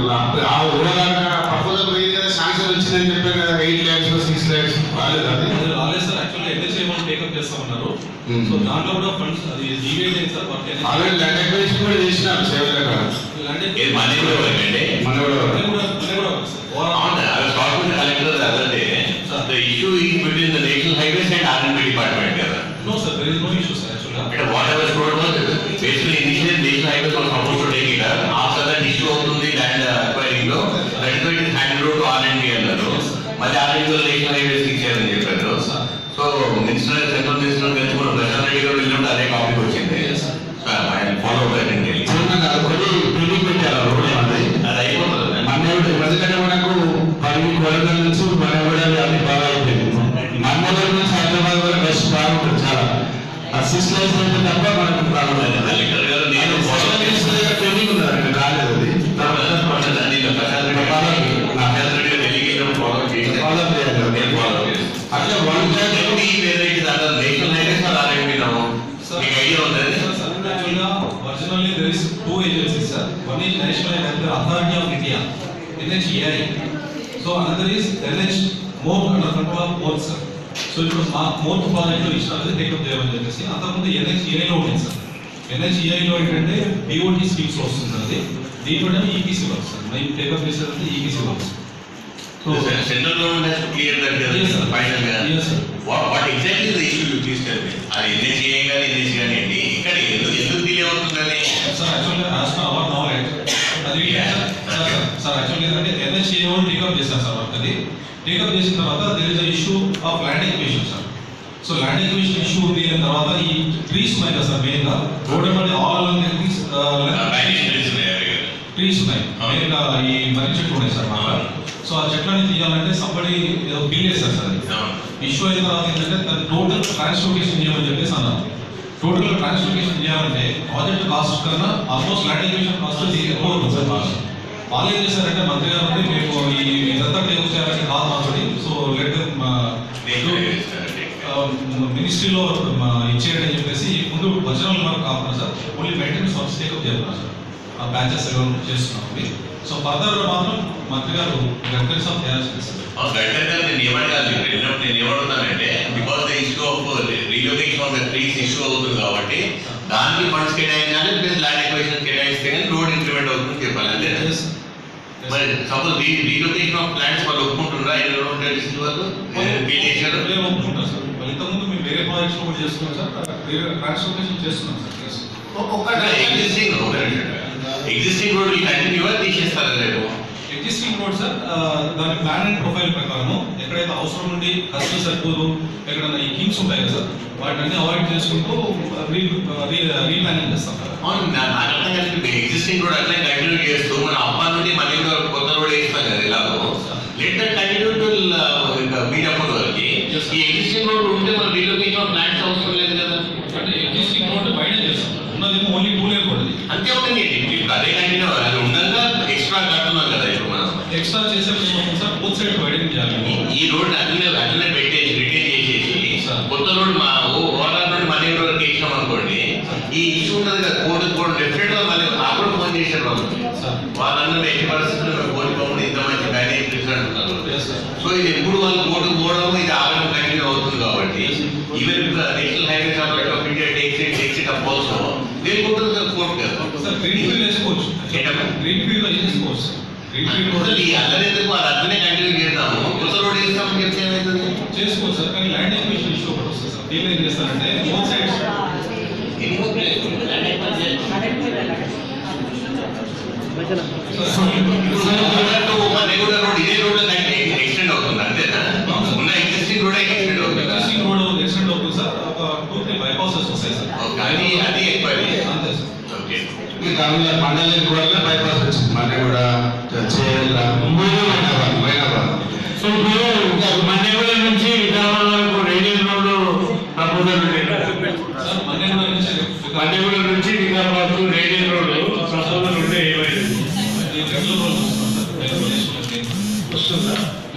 [SPEAKER 8] ఆ ఊరగారు ప్రపోజల్ పోయింది కదా శాంక్షన్ వచ్చిందని చెప్పారు కదా ఎయిట్ ల్యాక్స్ సిక్స్ ల్యాక్స్ రాలేదు అది
[SPEAKER 1] అది రాలేదు సార్ యాక్చువల్లీ ఎన్ఎస్ఏ మనం టేకప్ చేస్తామన్నారు
[SPEAKER 8] Hmm.
[SPEAKER 1] సో దాంట్లో కూడా ఫండ్స్ అది ఈవెంట్ అయింది sir work
[SPEAKER 8] already land acquisition కూడా చేసినారు సేవలు అక్కడ
[SPEAKER 2] ఇది మనీ కూడా పోయిందండి
[SPEAKER 8] మన కూడా
[SPEAKER 1] కూడా కూడా కూడా సార్
[SPEAKER 2] అవును I was talking to collector the other day. The issue is between the national highways and R&B department కదా.
[SPEAKER 1] No sir there is no issue sir యాక్చువల్గా
[SPEAKER 2] అంటే whatever store was basically initially national highways was supposed to take it up. After that issue అవుతుంది land acquiring లో that is why it is handed over to R&B అన్నారు. మళ్ళీ R&B లో national highways ఇచ్చారని చెప్పారు. So minister central minister కలిసి మన ప్రశాంత్ రెడ్డి గారు వెళ్ళినప్పుడు అదే టాపిక్ వచ్చింది. సో ఆయన ఫాలో అవుతారండి.
[SPEAKER 8] కొన్ని బిల్డింగ్ పెట్టారు ఆ రోడ్ అది
[SPEAKER 2] అది అయిపోతుంది.
[SPEAKER 8] మన్నెవడు ఎందుకంటే మనకు పది కొలగల నుంచి మనెవడ అన్ని బాగా అయిపోయింది మన్నెవడ నుంచి హైదరాబాద్ వరకు బస్ బాగుంటుంది చాలా ఆ సిక్స్ లైన్స్ అయితే తప్ప మనకు ప్రాబ్లం లేదు
[SPEAKER 2] కలెక్టర్ గారు నేను follow చేస్తాను.
[SPEAKER 8] ట్రైనింగ్ ఉన్నారు అక్కడ కాలేదు అది
[SPEAKER 2] ప్రశాంత్ రెడ్డి ప్రశాంత్ రెడ్డి గారు ఢిల్లీకి వెళ్ళినప్పుడు follow చేశాను.
[SPEAKER 8] Follow చేయాలి.
[SPEAKER 2] నేను follow చేస్తాను.
[SPEAKER 8] అట్లా వన్
[SPEAKER 2] ఎంపీ ఏదైతే దాంట్లో నేషనల్ హైవేస్ ఆర్ ఆర్ఎంపీ నాము మీకు ఐడియా ఉందా
[SPEAKER 1] యాక్చువల్గా originally there is two agencies sir one is national health authority of India NHAI so another is NH more under control of more sir so ఇప్పుడు మా more project ఇష్టం అనేది take up చేయమని చెప్పేసి అంతకుముందు ఎన్హెచ్ఏఐలో ఉంది సార్ ఎన్హెచ్ఏఐలో ఏంటంటే బీఓటీ స్కీమ్స్ వస్తుంది అది దీంట్లో ఈపీసీ వర్క్ సార్ మేము టేకప్ చేసేది EPC work so
[SPEAKER 2] central government has to clear that
[SPEAKER 1] Yes, sir.
[SPEAKER 2] Final గా
[SPEAKER 1] Yes, sir.
[SPEAKER 2] What what exactly the issue you please tell me అది ఎన్హెచ్ఏ కానీ NH కానీ అండి ఇక్కడ ఎందుకు ఎందుకు డిలే అవుతుందని
[SPEAKER 1] సార్ యాక్చువల్గా యాజ్ పర్ అవర్ నాలెడ్జ్ అది సార్ సార్ సార్ యాక్చువల్లీ ఏంటంటే ఎన్హెచ్ఏ వాళ్ళు టేకప్ చేశారు సార్ వర్క్ అది టేకప్ చేసిన తర్వాత there is a issue of land acquisition sir so land acquisition issue ఉంది అయిన తర్వాత ఈ ట్రీస్ ఉన్నాయి కదా సార్ మెయిన్గా రోడ్ అంటే ఆల్ ట్రీస్
[SPEAKER 2] బ్యాంకింగ్ తెలిసిందే
[SPEAKER 1] ట్రీస్ ఉన్నాయి మెయిన్గా ఈ మర్రి చెట్లు ఉన్నాయి సార్ మా సో ఆ చెట్లని తీయాలంటే సంబడి ఏదో బిల్ చేస్తారు సార్ అది ఇష్యూ అయిన తర్వాత ఏంటంటే దాన్ని టోటల్ ట్రాన్స్పోర్టేషన్ చేయమని చెప్పేసి అన్నారు టోటల్ ట్రాన్స్పోర్టేషన్ చేయాలంటే ప్రాజెక్ట్ కాస్ట్ కన్నా ఆల్మోస్ట్ ల్యాండ్ ఎక్విజిషన్ కాస్ట్ ఎక్కువ అవుతుంది సార్ బాగా వాళ్ళు ఏం చేశారంటే మంత్రి గారు అంటే మేము ఈ ఇదంతా టేక్ చేయాలంటే కాదు మాట్లాడి సో లెట్ మినిస్ట్రీలో ఇచ్చేయండి అని చెప్పేసి ముందు వచనాలు మనకు కాకుండా sir only maintenance works take up చేస్తున్నారు సార్ ఆ బ్యాచెస్ చేస్తున్నాం అవి సో ఫర్దర్ మాత్రం మంత్రి గారు రెఫరెన్స్ ఆఫ్ చేయాల్సింది సార్
[SPEAKER 2] గడ్డర్ గారు నేను ఏమడగాలి ఇక్కడ వెళ్ళినప్పుడు నేను ఏమడుగుతానంటే because the issue of relocation of the trees issue అవుతుంది కాబట్టి దానికి ఫండ్స్ కేటాయించాలి ప్లస్ ల్యాండ్ ఎక్వేషన్ కేటాయిస్తే కానీ రోడ్ ఇంప్లిమెంట్ అవుతుందని చెప్పాలి అంతే
[SPEAKER 1] Yes, sir.
[SPEAKER 2] మరి సపోజ్ రీలొకేషన్ ఆఫ్ ప్లాంట్స్ వాళ్ళు ఒప్పుకుంటున్నారా ఎన్ని రోడ్ డిస్ట్రిక్ట్ వాళ్ళు పే చేశారు
[SPEAKER 1] మేము ఒప్పుకుంటాం సార్ వాళ్ళు ఇంతకుముందు మేము వేరే ప్రాజెక్ట్స్ కూడా చేస్తున్నాం సార్ వేరే ట్రాన్స్పోర్టేషన్ చేస్తున్నాం sir yes.
[SPEAKER 2] Existing road existing road continue తీసేస్తారు రేపు
[SPEAKER 1] ఎగ్జిస్టింగ్ రోడ్ సార్ ఆ, దాని ప్లాన్ అండ్ ప్రొఫైల్ ప్రకారము ఎక్కడైతే అవసరం ఉండి ఖర్చు సరిపోదు ఎక్కడైనా ఈ కింగ్స్ ఉంటాయి కదా సార్ వాటిని అవాయిడ్ చేసుకుంటూ రీ రీప్లానింగ్ చేస్తాం సార్
[SPEAKER 2] అవును నా- నాకు అర్థం కలిపి ఎగ్జిస్టింగ్ రోడ్ అట్లే కంటిన్యూ చేస్తూ మన అప్పా నుండి మళ్ళీ కూడా కొత్త రోడ్ వేస్తాం కదా ఇలాగో let that continue to meet అప్పటి వరకు
[SPEAKER 1] Yes, sir.
[SPEAKER 2] ఈ ఎగ్జిస్టింగ్ రోడ్ ఉంటే మన రీలొకేషన్ ఆఫ్ ప్లాంట్స్ అవసరం లేదు కదా
[SPEAKER 1] అంటే ఎగ్జిస్టింగ్ రోడ్ బయట చేస్తాం ఉన్నదేమో ఓన్లీ టూ లేన్ రోడ్ అది
[SPEAKER 2] అంతే ఉంటుంది ఇప్పుడు
[SPEAKER 1] ఎక్స్ట్రా చేసే మేము సార్ బూత్ సైడ్ వైడింగ్ చేయాలి
[SPEAKER 2] ఈ రోడ్ అట్లనే అట్లనే పెట్టేసి రిటైన్ చేసేసి కొత్త రోడ్ మా ఓవరాల్ నుండి మనీ రోడ్ వేసినాం అనుకోండి ఈ ఇష్యూ ఉంటుంది కదా కోర్టు కోర్టు డెఫినెట్ గా మళ్ళీ నాకు కూడా ఫోన్ చేశారు వాళ్ళు వాళ్ళందరూ ఎట్టి పరిస్థితుల్లో మేము కోరుకోకుండా ఇంత మంచి బ్యానేజ్ అంటున్నారు సో ఇది ఎప్పుడు వాళ్ళు కోర్టు పోవడం ఇది ఆగడం కంటిన్యూ అవుతుంది కాబట్టి even National Highways Authority of India takes it takes it up also they court court కదా
[SPEAKER 1] సార్ గ్రీన్ ఫీల్డ్ వేసుకోవచ్చు గ్రీన్ ఫీల్డ్ లో వేసుకోవచ్చు గ్రీన్ ఫీల్డ్
[SPEAKER 2] అసలు ఈ అల్లరి ఎందుకు వాళ్ళు అట్లనే కంటిన్యూ చేద్దాము కొత్త రోడ్ వేస్తామని చెప్తే ఏమవుతుంది
[SPEAKER 1] చేసుకోవచ్చు సార్ కానీ ల్యాండ్ ఎక్విజిషన్ ఇష్యూ ఒకటి వస్తుంది సార్ దీన్ని ఏం చేస్తారంటే బోత్ సైడ్స్
[SPEAKER 2] మనేగూడ రోడ్ ఇదే రోడ్ కంటే ఎక్స్టెండ్ అవుతుంది అంతేనా ఉన్న ఎగ్జిస్టింగ్ రోడ్ ఎక్స్టెండ్ అవుతుంది
[SPEAKER 1] ఎగ్జిస్టింగ్ రోడ్ ఎక్స్టెండ్ అవుతుంది సార్ ఒక టూ త్రీ బైపాసెస్ వస్తాయి సార్
[SPEAKER 2] అది అది ఎక్వైరీ
[SPEAKER 1] అంతే సార్
[SPEAKER 2] ఓకే
[SPEAKER 8] దానిలో మండలికి కూడా బైపాస్ వచ్చింది మన కూడా చేయాల మైనాబాద్ మైనాబాద్
[SPEAKER 10] సో ఇప్పుడు మన్నెగూడ నుంచి విజయవాడ వరకు రేడియల్ రోడ్డు ప్రపోజల్ ఉండేది
[SPEAKER 1] సార్ మన్నెగూడ నుంచి
[SPEAKER 10] మన్నెగూడ నుంచి విజయవాడ వరకు రేడియల్ రోడ్డు ప్రపోజల్ ఉంటే ఏమైంది
[SPEAKER 1] రెగ్యులర్ రోడ్
[SPEAKER 10] వస్తుందా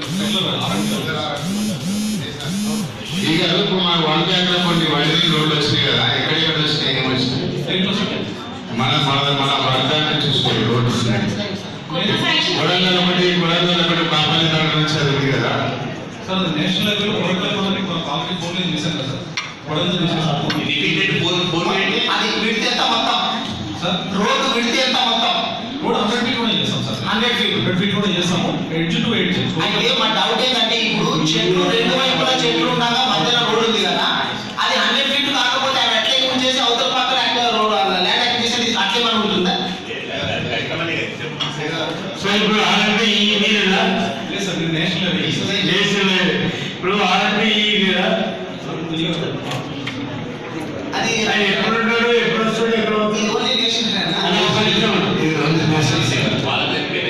[SPEAKER 8] ఈ గారు ఇప్పుడు మన వన్ బ్యాంక్ లో కొన్ని వైద్యులు రోడ్లు వచ్చినాయి కదా ఎక్కడెక్కడ వచ్చినాయి ఏమి వచ్చినాయి మన మన మన వన్ బ్యాంక్ నుంచి వచ్చినాయి రోడ్లు వచ్చినాయి కొడంగల్ ఒకటి కొడంగల్ ఒకటి కాపాలి దాంట్లో నుంచి అది ఉంది కదా
[SPEAKER 1] సార్ అది national level world level concrete board చేశాను కదా సార్ కొడంగల్ చేసేసాము
[SPEAKER 2] రిపీటెడ్ ఫోన్ ఫోన్
[SPEAKER 4] అది విడితే ఎంత మొత్తం
[SPEAKER 1] సార్
[SPEAKER 4] రోడ్డు విడితే ఎంత మొత్తం
[SPEAKER 1] రోడ్ హండ్రెడ్ ఫీట్ కూడా చేస్తాం sir
[SPEAKER 4] hundred feet
[SPEAKER 1] hundred feet కూడా చేస్తాము ఎడ్జ్ టు ఎడ్జ్
[SPEAKER 4] అయితే మా డౌట్ ఏంటంటే ఇప్పుడు చెట్లు రెండు వైపులా చెట్లు ఉండగా మధ్యలో రోడ్డు ఉంది కదా అది హండ్రెడ్ ఫీట్ కాకపోతే అవి ఎట్లా యూజ్ చేసి అవతల పక్కన యాక్టివ్ రోడ్ ల్యాండ్ అక్విజిషన్ అట్లే మనం ఉంటుందా
[SPEAKER 10] సో ఇప్పుడు ఆర్ఎంపీ ఈ మీరేనా
[SPEAKER 1] లేదు సార్ ఇది నేషనల్ లెవెల్
[SPEAKER 10] నేషనల్ ఇప్పుడు ఆర్ఎంపీ ఈ కదా
[SPEAKER 4] అది
[SPEAKER 10] ఆయన ఎప్పుడు ఉంటాడు ఎప్పుడు వస్తాడు ఎక్కడ
[SPEAKER 4] ఇది ఓన్లీ నేషన్
[SPEAKER 10] అది ఒక నిమిషం.
[SPEAKER 2] వాళ్ళ దగ్గర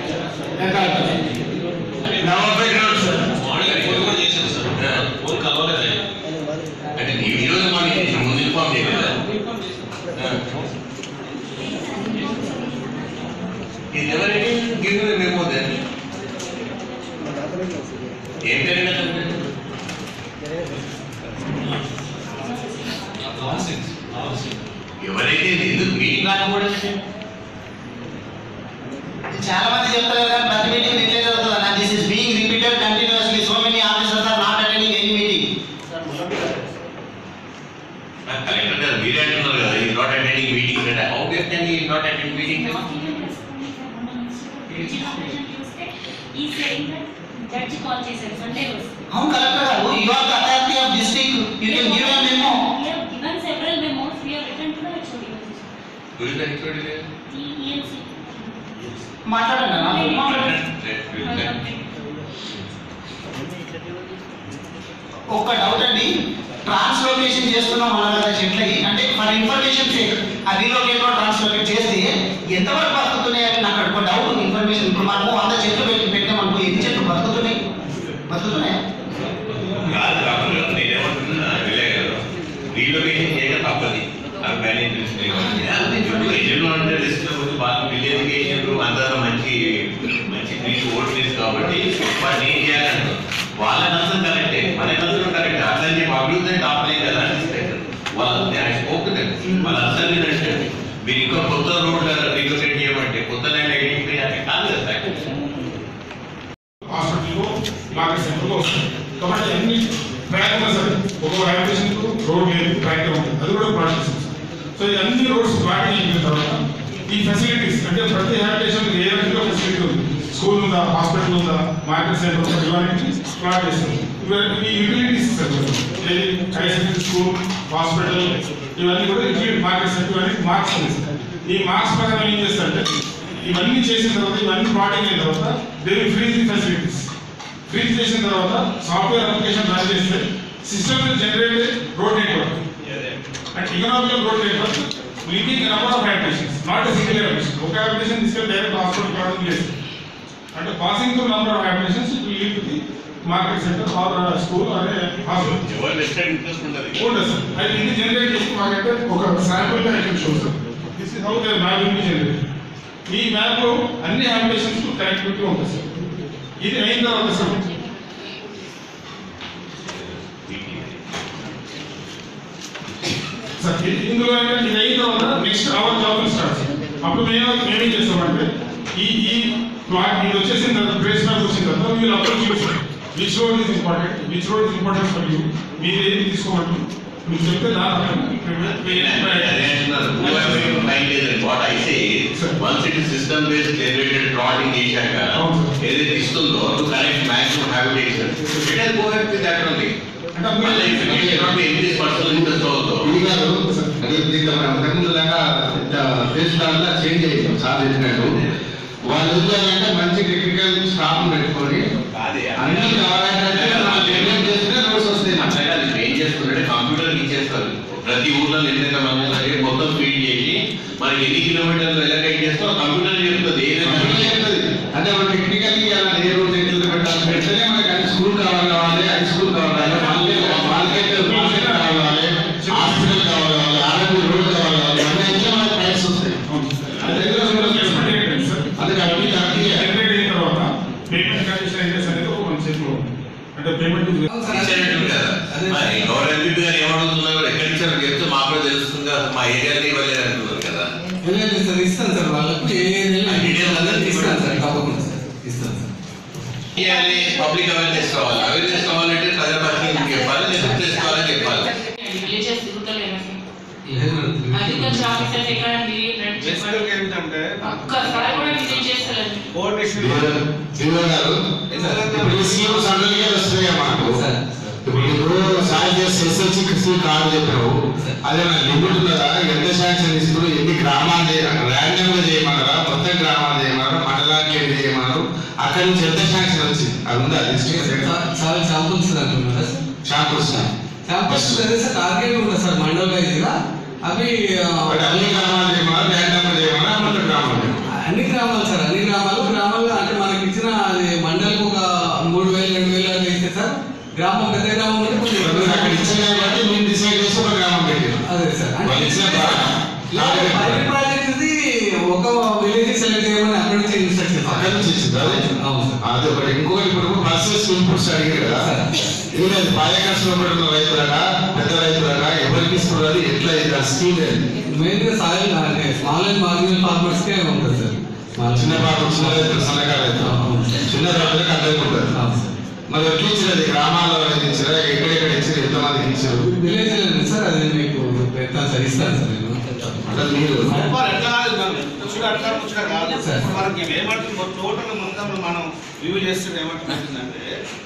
[SPEAKER 10] నవాబేట్ రోడ్ సార్
[SPEAKER 2] అంటే ఈ ఈరోజు మనకి ముందు ఇన్ఫార్మ్ చేయలేదా ఇది ఎవరైనా గివ్ మేము దాన్ని ఏం జరిగిన ఎవరైతే ఇది ఎందుకు మీటింగ్ కాకపోవడం
[SPEAKER 4] చాలా మంది చెప్తారు కదా ప్రతి మీటింగ్ ఇట్లే జరుగుతుంది అన్న this is being repeated continuously so many officers are not attending any meeting
[SPEAKER 2] collector గారు మీరే అంటున్నారు కదా ఈ నాట్ అటెండింగ్ మీటింగ్ అంటే how can he not attend meeting
[SPEAKER 5] he saying judge call చేశారు సండే రోజు
[SPEAKER 4] అవును కలెక్టర్ గారు you are the authority of district you can give a memo
[SPEAKER 5] We have given several memos, we have written to the HOD. ENC.
[SPEAKER 4] మాట్లాడండి అన్న మాట్లాడండి ఒక్క doubt అండి translocation చేస్తున్నాం అన్నారు కదా చెట్లకి అంటే ఫర్ ఇన్ఫర్మేషన్ సేక్ ఆ రీలోకేట్ ట్రాన్స్లోకేట్ చేస్తే ఎంతవరకు బతుకుతున్నాయి అని నాకు ఒక డౌట్ ఇన్ఫర్మేషన్ ఇప్పుడు మనము వంద చెట్లు పెట్టి పెట్టామనుకో ఎన్ని చెట్లు బతుకుతున్నాయి బతుకుతున్నాయా
[SPEAKER 2] కాదు రాహుల్ గారు నేనేమంటున్నా విలయ్ గారు రీలొకేషన్ చేయక తప్పది అది మేనేజ్ చేసుకునే ఎజెంట్లో అంటే రిస్క్ వచ్చి వాళ్ళు విలేజ్కేషన్ అందరూ మంచి మంచి మీకు ఓట్ వేసి కాబట్టి వాళ్ళు ఏం చేయాలంటారు వాళ్ళ నష్టం కరెక్టే మన నష్టం కరెక్ట్ అట్లా అని చెప్పి అభివృద్ధి ఆపలేదు కదా అనిపిస్తుంది వాళ్ళ ఓకే వాళ్ళ అర్థం నచ్చారు మీరు ఇంకా కొత్త రోడ్ రీలొకేట్ చేయమంటే కొత్త ల్యాండ్ ఐడెంటిఫై చేయాలి కాదు కదా
[SPEAKER 11] హాస్పిటల్లో మార్కెట్ సెంటర్లో వస్తుంది కాబట్టి అన్ని ట్రాక్ ఉన్నా సరే ఒక హ్యాబిటేషన్ రోడ్ లేదు ట్రాక్ ఉంటుంది అది కూడా ప్లాట్ చేసింది సో ఈ అన్ని రోడ్స్ ప్లాటింగ్ అయిపోయిన తర్వాత ఈ ఫెసిలిటీస్ అంటే ప్రతి హ్యాబిటేషన్ ఏ రకంగా ఫెసిలిటీ ఉంది స్కూల్ ఉందా హాస్పిటల్ ఉందా మార్కెట్ సెంటర్ ఉందా ఇవన్నీ ప్లాట్ చేస్తుంది ఇవన్నీ ఈ యూటిలిటీస్ ఇస్తారు ఏది హైయర్ సెకండరీ స్కూల్ హాస్పిటల్ ఇవన్నీ కూడా యూటిలిటీ మార్కెట్ సెంటర్ ఇవన్నీ మార్క్స్ ఉన్నాయి ఈ మార్క్స్ ప్రకారం ఏం చేస్తారంటే ఇవన్నీ చేసిన తర్వాత ఇవన్నీ ప్లాటింగ్ అయిన తర్వాత they will freeze the facilities freeze చేసిన తర్వాత సాఫ్ట్వేర్ అప్లికేషన్ రన్ చేస్తే system will generate road network and economical road network linking number of habitations not a single habitation ఒక హ్యాబిటేషన్ తీసుకెళ్ళి డైరెక్ట్ హాస్పిటల్ ప్రాబ్లం లేదు అంటే passing through number of habitations it will lead to the market centre or school or hospital
[SPEAKER 2] ఎవరు next interest ఉండదు
[SPEAKER 11] ఉండదు sir అది ఇది generate చేసి మాకైతే ఒక శాంపుల్ గా item show sir this is how they map will be generate ఈ మ్యాప్ లో అన్ని హ్యాబిటేషన్స్ కనెక్టివిటీ ఉంటుంది సార్ ఇది అయిన తర్వాత సార్ సార్ ఇది- ఇందులో ఏంటంటే ఇది అయిన తర్వాత next our job start sir అప్పుడు మేము మేమేం చేస్తామంటే ఈ ఈ ప్లాట్ ఇది వచ్చేసిన తర్వాత ప్లేస్ మ్యాప్ వచ్చిన తర్వాత మీరు అప్రోచ్ చేస్తారు which road is important which road is important for you మీరు ఏది తీసుకోమంటారు మీరు చెప్తే
[SPEAKER 2] what I say once it system based generated plotting చేశాక ఏదైతే ఇస్తుందో to connect maximum habitation it has go head with that only మళ్ళీ it not be any personal interest also
[SPEAKER 8] ఇది కాదు అది దీంట్లో మనం ఇంతకుముందు లాగా ఫేస్ దాంట్లో చేంజ్ చేసాం సార్ చెప్పినట్టు వాళ్ళు ఏం చేయాలంటే మంచి టెక్నికల్ స్టాఫ్ పెట్టుకొని అన్ని కావాలంటే మనం పేమెంట్ చేస్తే రోడ్స్ వస్తాయి
[SPEAKER 2] అట్లా కాదు ఇప్పుడు ఏం చేస్తున్నారంటే కంప్యూటర్ ఇచ్చేస్తారు ప్రతి ఊర్లో ఎన్నైతే మనం సరే మొత్తం ఫీడ్ చేసి మనకి ఎన్ని కిలోమీటర్లు ఎలా కైట్ చేస్తాం కంప్యూటర్ చెప్తుంది ఏదైనా
[SPEAKER 8] అంటే మనం టెక్నికల్లీ అలా ఏ రోడ్ ఎట్లా పెట్టాలి పెడితేనే మనకి అది స్కూల్ కావాలి కావాలి హై స్కూల్ కావాలి మార్కెట్ మార్కెట్ మార్కెట్ కావాలి హాస్పిటల్ కావాలి ఆరోగ్య రోడ్ కావాలి అన్నీ అయితే మనకి ప్రైస్ వస్తాయి అది కరెక్ట్ కరెక్ట్
[SPEAKER 11] జనరేట్ అయిన తర్వాత పేమెంట్ కండిషన్ ఏం అనేది ఒక మన చేతిలో ఉంది. అంటే పేమెంట్
[SPEAKER 2] ఇచ్చేటట్టు కదా మరి గవర్నమెంట్ ఎంపీ గారు ఏమడుగుతున్నారు ఎక్కడి నుంచి అని చెప్తే మాకు కూడా తెలుస్తుంది కదా మా ఏరియాలో ఇవ్వలేదు అంటున్నారు కదా
[SPEAKER 12] లేదు సార్ ఇస్తాను సార్ వాళ్ళకు ఏ
[SPEAKER 2] డీటెయిల్స్ అందరికీ
[SPEAKER 12] ఇస్తాను సార్ తప్పకుండా సార్ ఇస్తాను సార్
[SPEAKER 2] ఇవ్వాలి పబ్లిక్ అవేర్నెస్ కావాలి అవేర్నెస్ కావాలంటే ప్రజాపక్షం చెప్పాలి నేను చేసుకోవాలని చెప్పాలి
[SPEAKER 5] విలేజెస్ తిరుగుతలేరు అసలు.
[SPEAKER 12] లేదు మేడం.
[SPEAKER 5] అగ్రికల్చర్ ఆఫీసర్స్ ఎక్కడ
[SPEAKER 7] బేసికల్ గా ఏంటంటే
[SPEAKER 5] ఒక్కసారి కూడా విజిట్ చేస్తలేదు
[SPEAKER 7] కోఆర్డినేషన్
[SPEAKER 8] శ్రీధర్ గారు ఇప్పుడు ఈ స్కీమ్ సడన్గా వస్తున్నాయి మాకు ఇప్పుడు ఇప్పుడు సాయం చేసి ఎస్ఎస్సి కృషి కార్డు చెప్పావు అదే మన లిమిట్ ఉన్నదా ఎంత శాంక్షన్ ఇస్తారు ఎన్ని గ్రామాలు ర్యాండమ్ గా చేయమన్నారా మొత్తం గ్రామాలు చేయమన్నారా మండలానికి ఎన్ని చేయమన్నారు అక్కడి నుంచి ఎంత శాంక్షన్ వచ్చింది అది ఉందా డిస్ట్రిక్ట్
[SPEAKER 12] చాలా శాంపుల్స్ అంటున్నారా సార్
[SPEAKER 8] శాంపుల్స్
[SPEAKER 12] శాంపుల్స్ అదే సార్ టార్గెట్ ఉంది సార్ మండల్ వైజ్ గా అవి ఆ,
[SPEAKER 8] అన్ని గ్రామాలు చేయమన్నా ర్యాండమ్ గా చేయమన్నా మొత్తం గ్రామాలు చేయమన్నా?
[SPEAKER 12] అన్ని గ్రామాలు సార్ అన్ని గ్రామాలు గ్రామాల్లో అంటే మనకి ఇచ్చిన అది మండలికి ఒక మూడు వేలు రెండు వేలు అట్లా ఇస్తే సార్ గ్రామం పెద్ద గ్రామం ఉంటే కొంచెం
[SPEAKER 8] ఇప్పుడు అక్కడ ఇచ్చిన కాబట్టి మేము డిసైడ్ చేసి ఒక గ్రామం పెట్టారు
[SPEAKER 12] అదే సార్
[SPEAKER 8] వాళ్ళు ఇచ్చిన
[SPEAKER 12] లేదు, పైలట్ ప్రాజెక్ట్ ఇది ఒక విలేజ్ సెలెక్ట్ చేయమని అక్కడి నుంచి ఇన్స్ట్రక్షన్
[SPEAKER 8] అక్కడి నుంచి ఇచ్చింది అదే అది ఒకటి ఇంకొకటి ఇప్పుడు బస్సెస్ ఇన్పుట్స్ అడిగారు కదా ఇది అది పాయకర్షణ పడిన రైతులక పెద్ద రైతులక ఎవరికి ఇస్తున్నారు అది ఎట్లా ఇది ఆ స్కీమ్ ఏంటి?
[SPEAKER 12] మెయిన్ గా సాయిల్ అంటే స్మాల్ అండ్ మార్జినల్ ఫార్మర్స్ కే ఉంటుంది సార్ Small-
[SPEAKER 8] చిన్న పాప చిన్న రైతులు సన్నకారు రైతులు చిన్న రైతులకు అందరికి ఉంటుంది మరి ఎట్లా ఇచ్చినది గ్రామాల్లో అనేది ఇచ్చారా ఎక్కడెక్కడ ఇచ్చారు ఎంతమందికి ఇచ్చారు
[SPEAKER 12] విలేజ్ లో సార్ అది మీకు పెడతాను సార్ ఇస్తాను సార్ నేను
[SPEAKER 8] అంటే మీరు
[SPEAKER 7] మరి ఎట్లా కాదు మనం కూర్చుని అట్లా కూర్చుని కాదు
[SPEAKER 12] సరే.
[SPEAKER 7] ఇప్పుడు మనకి ఏమంటుంది టోటల్ మొత్తం మనం రివ్యూ చేస్తే ఏమంటుందంటే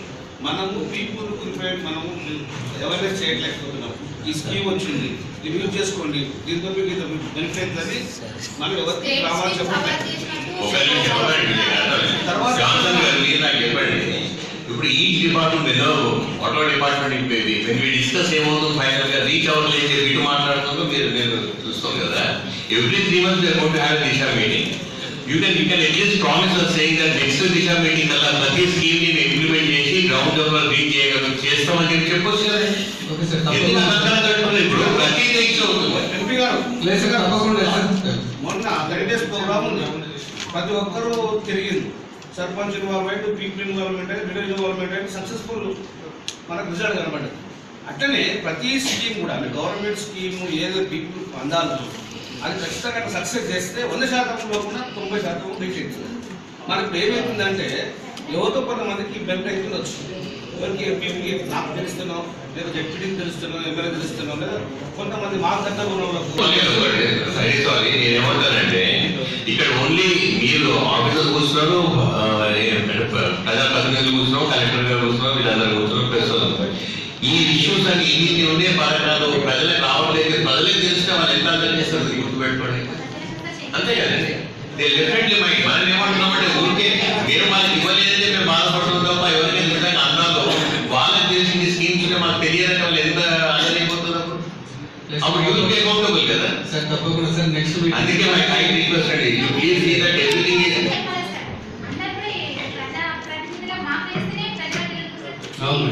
[SPEAKER 7] మనము పీపుల్ ప్రిపేర్ మనము అవేర్నెస్ చేయట్లేకపోతున్నాం ఈ స్కీమ్ వచ్చింది రివ్యూ చేసుకోండి దీంతో మీకు ఇంత బెనిఫిట్ అని మనం ఎవరికి రావాలి చెప్పండి
[SPEAKER 2] ఒకవేళ చెప్పండి
[SPEAKER 7] తర్వాత
[SPEAKER 2] జాన్సన్ గారు మీరు నాకు చెప్పండి ఇప్పుడు ఈ డిపార్ట్మెంట్ ఏదో auto department when we discuss ఏమవుతుంది ఫైనల్ గా రీచ్ అవర్ లేదు ఇటు మాట్లాడుతుందో మీరు మీరు చూస్తాం కదా every three months amount have Disha meeting you can you can at least promise us saying that next Disha meeting అలా ప్రతి స్కీమ్ ని ఇంప్లిమెంట్ చేసి గ్రౌండ్ లెవెల్ రీచ్ చేయగలం చేస్తామని చెప్పి చెప్పొచ్చు కదా
[SPEAKER 12] ఓకే సార్
[SPEAKER 2] ఎందుకు
[SPEAKER 12] తప్పకుండా
[SPEAKER 2] అంతగా కట్టుకోలేదు? ఇప్పుడు ప్రతి రీచ్ అవుతుంది
[SPEAKER 7] ఎంపీ గారు
[SPEAKER 12] లేదు సార్ తప్పకుండా సార్
[SPEAKER 7] మొన్న థర్టీ ప్రోగ్రామ్ ఉంది ప్రతి ఒక్కరూ తిరిగింది సర్పంచ్ ఇన్వాల్వ్మెంట్ పీపుల్ ఇన్వాల్వ్మెంట్ అయితే విలేజ్ ఇన్వాల్వ్మెంట్ అయితే సక్సెస్ఫుల్ మనకు రిజల్ట్ కనబడ్డది అట్లనే ప్రతి స్కీమ్ కూడా అంటే గవర్నమెంట్ స్కీమ్ ఏదో పీపుల్ అందాలో అది ఖచ్చితంగా సక్సెస్ చేస్తే వంద శాతం లోకుండా తొంభై శాతం రీచ్ అవుతుంది మనకు ఇప్పుడు ఏమవుతుందంటే ఎవరితో కొంతమందికి బెల్ట్ అవుతుండొచ్చు ఎవరికి పీపుల్కి నాకు తెలుస్తున్నాం లేదా డిప్యూటీకి తెలుస్తున్నాం ఎమ్మెల్యే తెలుస్తున్నాం లేదా కొంతమంది మాకు దగ్గర ఉన్న వాళ్ళకు
[SPEAKER 2] సరే సారీ నేనేమంటానంటే ఇక్కడ ఓన్లీ మీరు ఆఫీసర్ కూర్చున్నారు ఆ, ఏ- ప్రజాప్రతినిధులు కూర్చున్నాం కలెక్టర్ గారు కూర్చున్నాం వీళ్ళందరూ కూర్చున్నారు ప్రెస్ వాళ్ళు. ఈ ఇష్యూస్ అని ఇన్ని ఉండే పథకాలు ప్రజలకు రావట్లేదు ప్రజలకు తెలిస్తే వాళ్ళు ఎంత అర్థం చేస్తారు ఇది గుర్తుపెట్టుకోండి అంతే కదండి డెఫినెట్లీ మైండ్ మనం ఏమంటున్నామంటే ఊరికే మీరు వాళ్ళకి ఇవ్వలేదంటే మేము బాధపడుతున్నాం తప్ప ఎవరికైనా నిజంగా అన్నాలో వాళ్ళకి తెలిసిన స్కీమ్స్ మాకు తెలియదంటే వాళ్ళు ఎంత ఆశ్చర్యపోతున్నారు అప్పుడు యూత్ అకౌంటబుల్ కదా
[SPEAKER 12] సార్ తప్పకుండా సార్ నెక్స్ట్ వీక్
[SPEAKER 2] అందుకే మై కైండ్ రిక్వెస్ట్ అండి you please see that everything is
[SPEAKER 12] అవును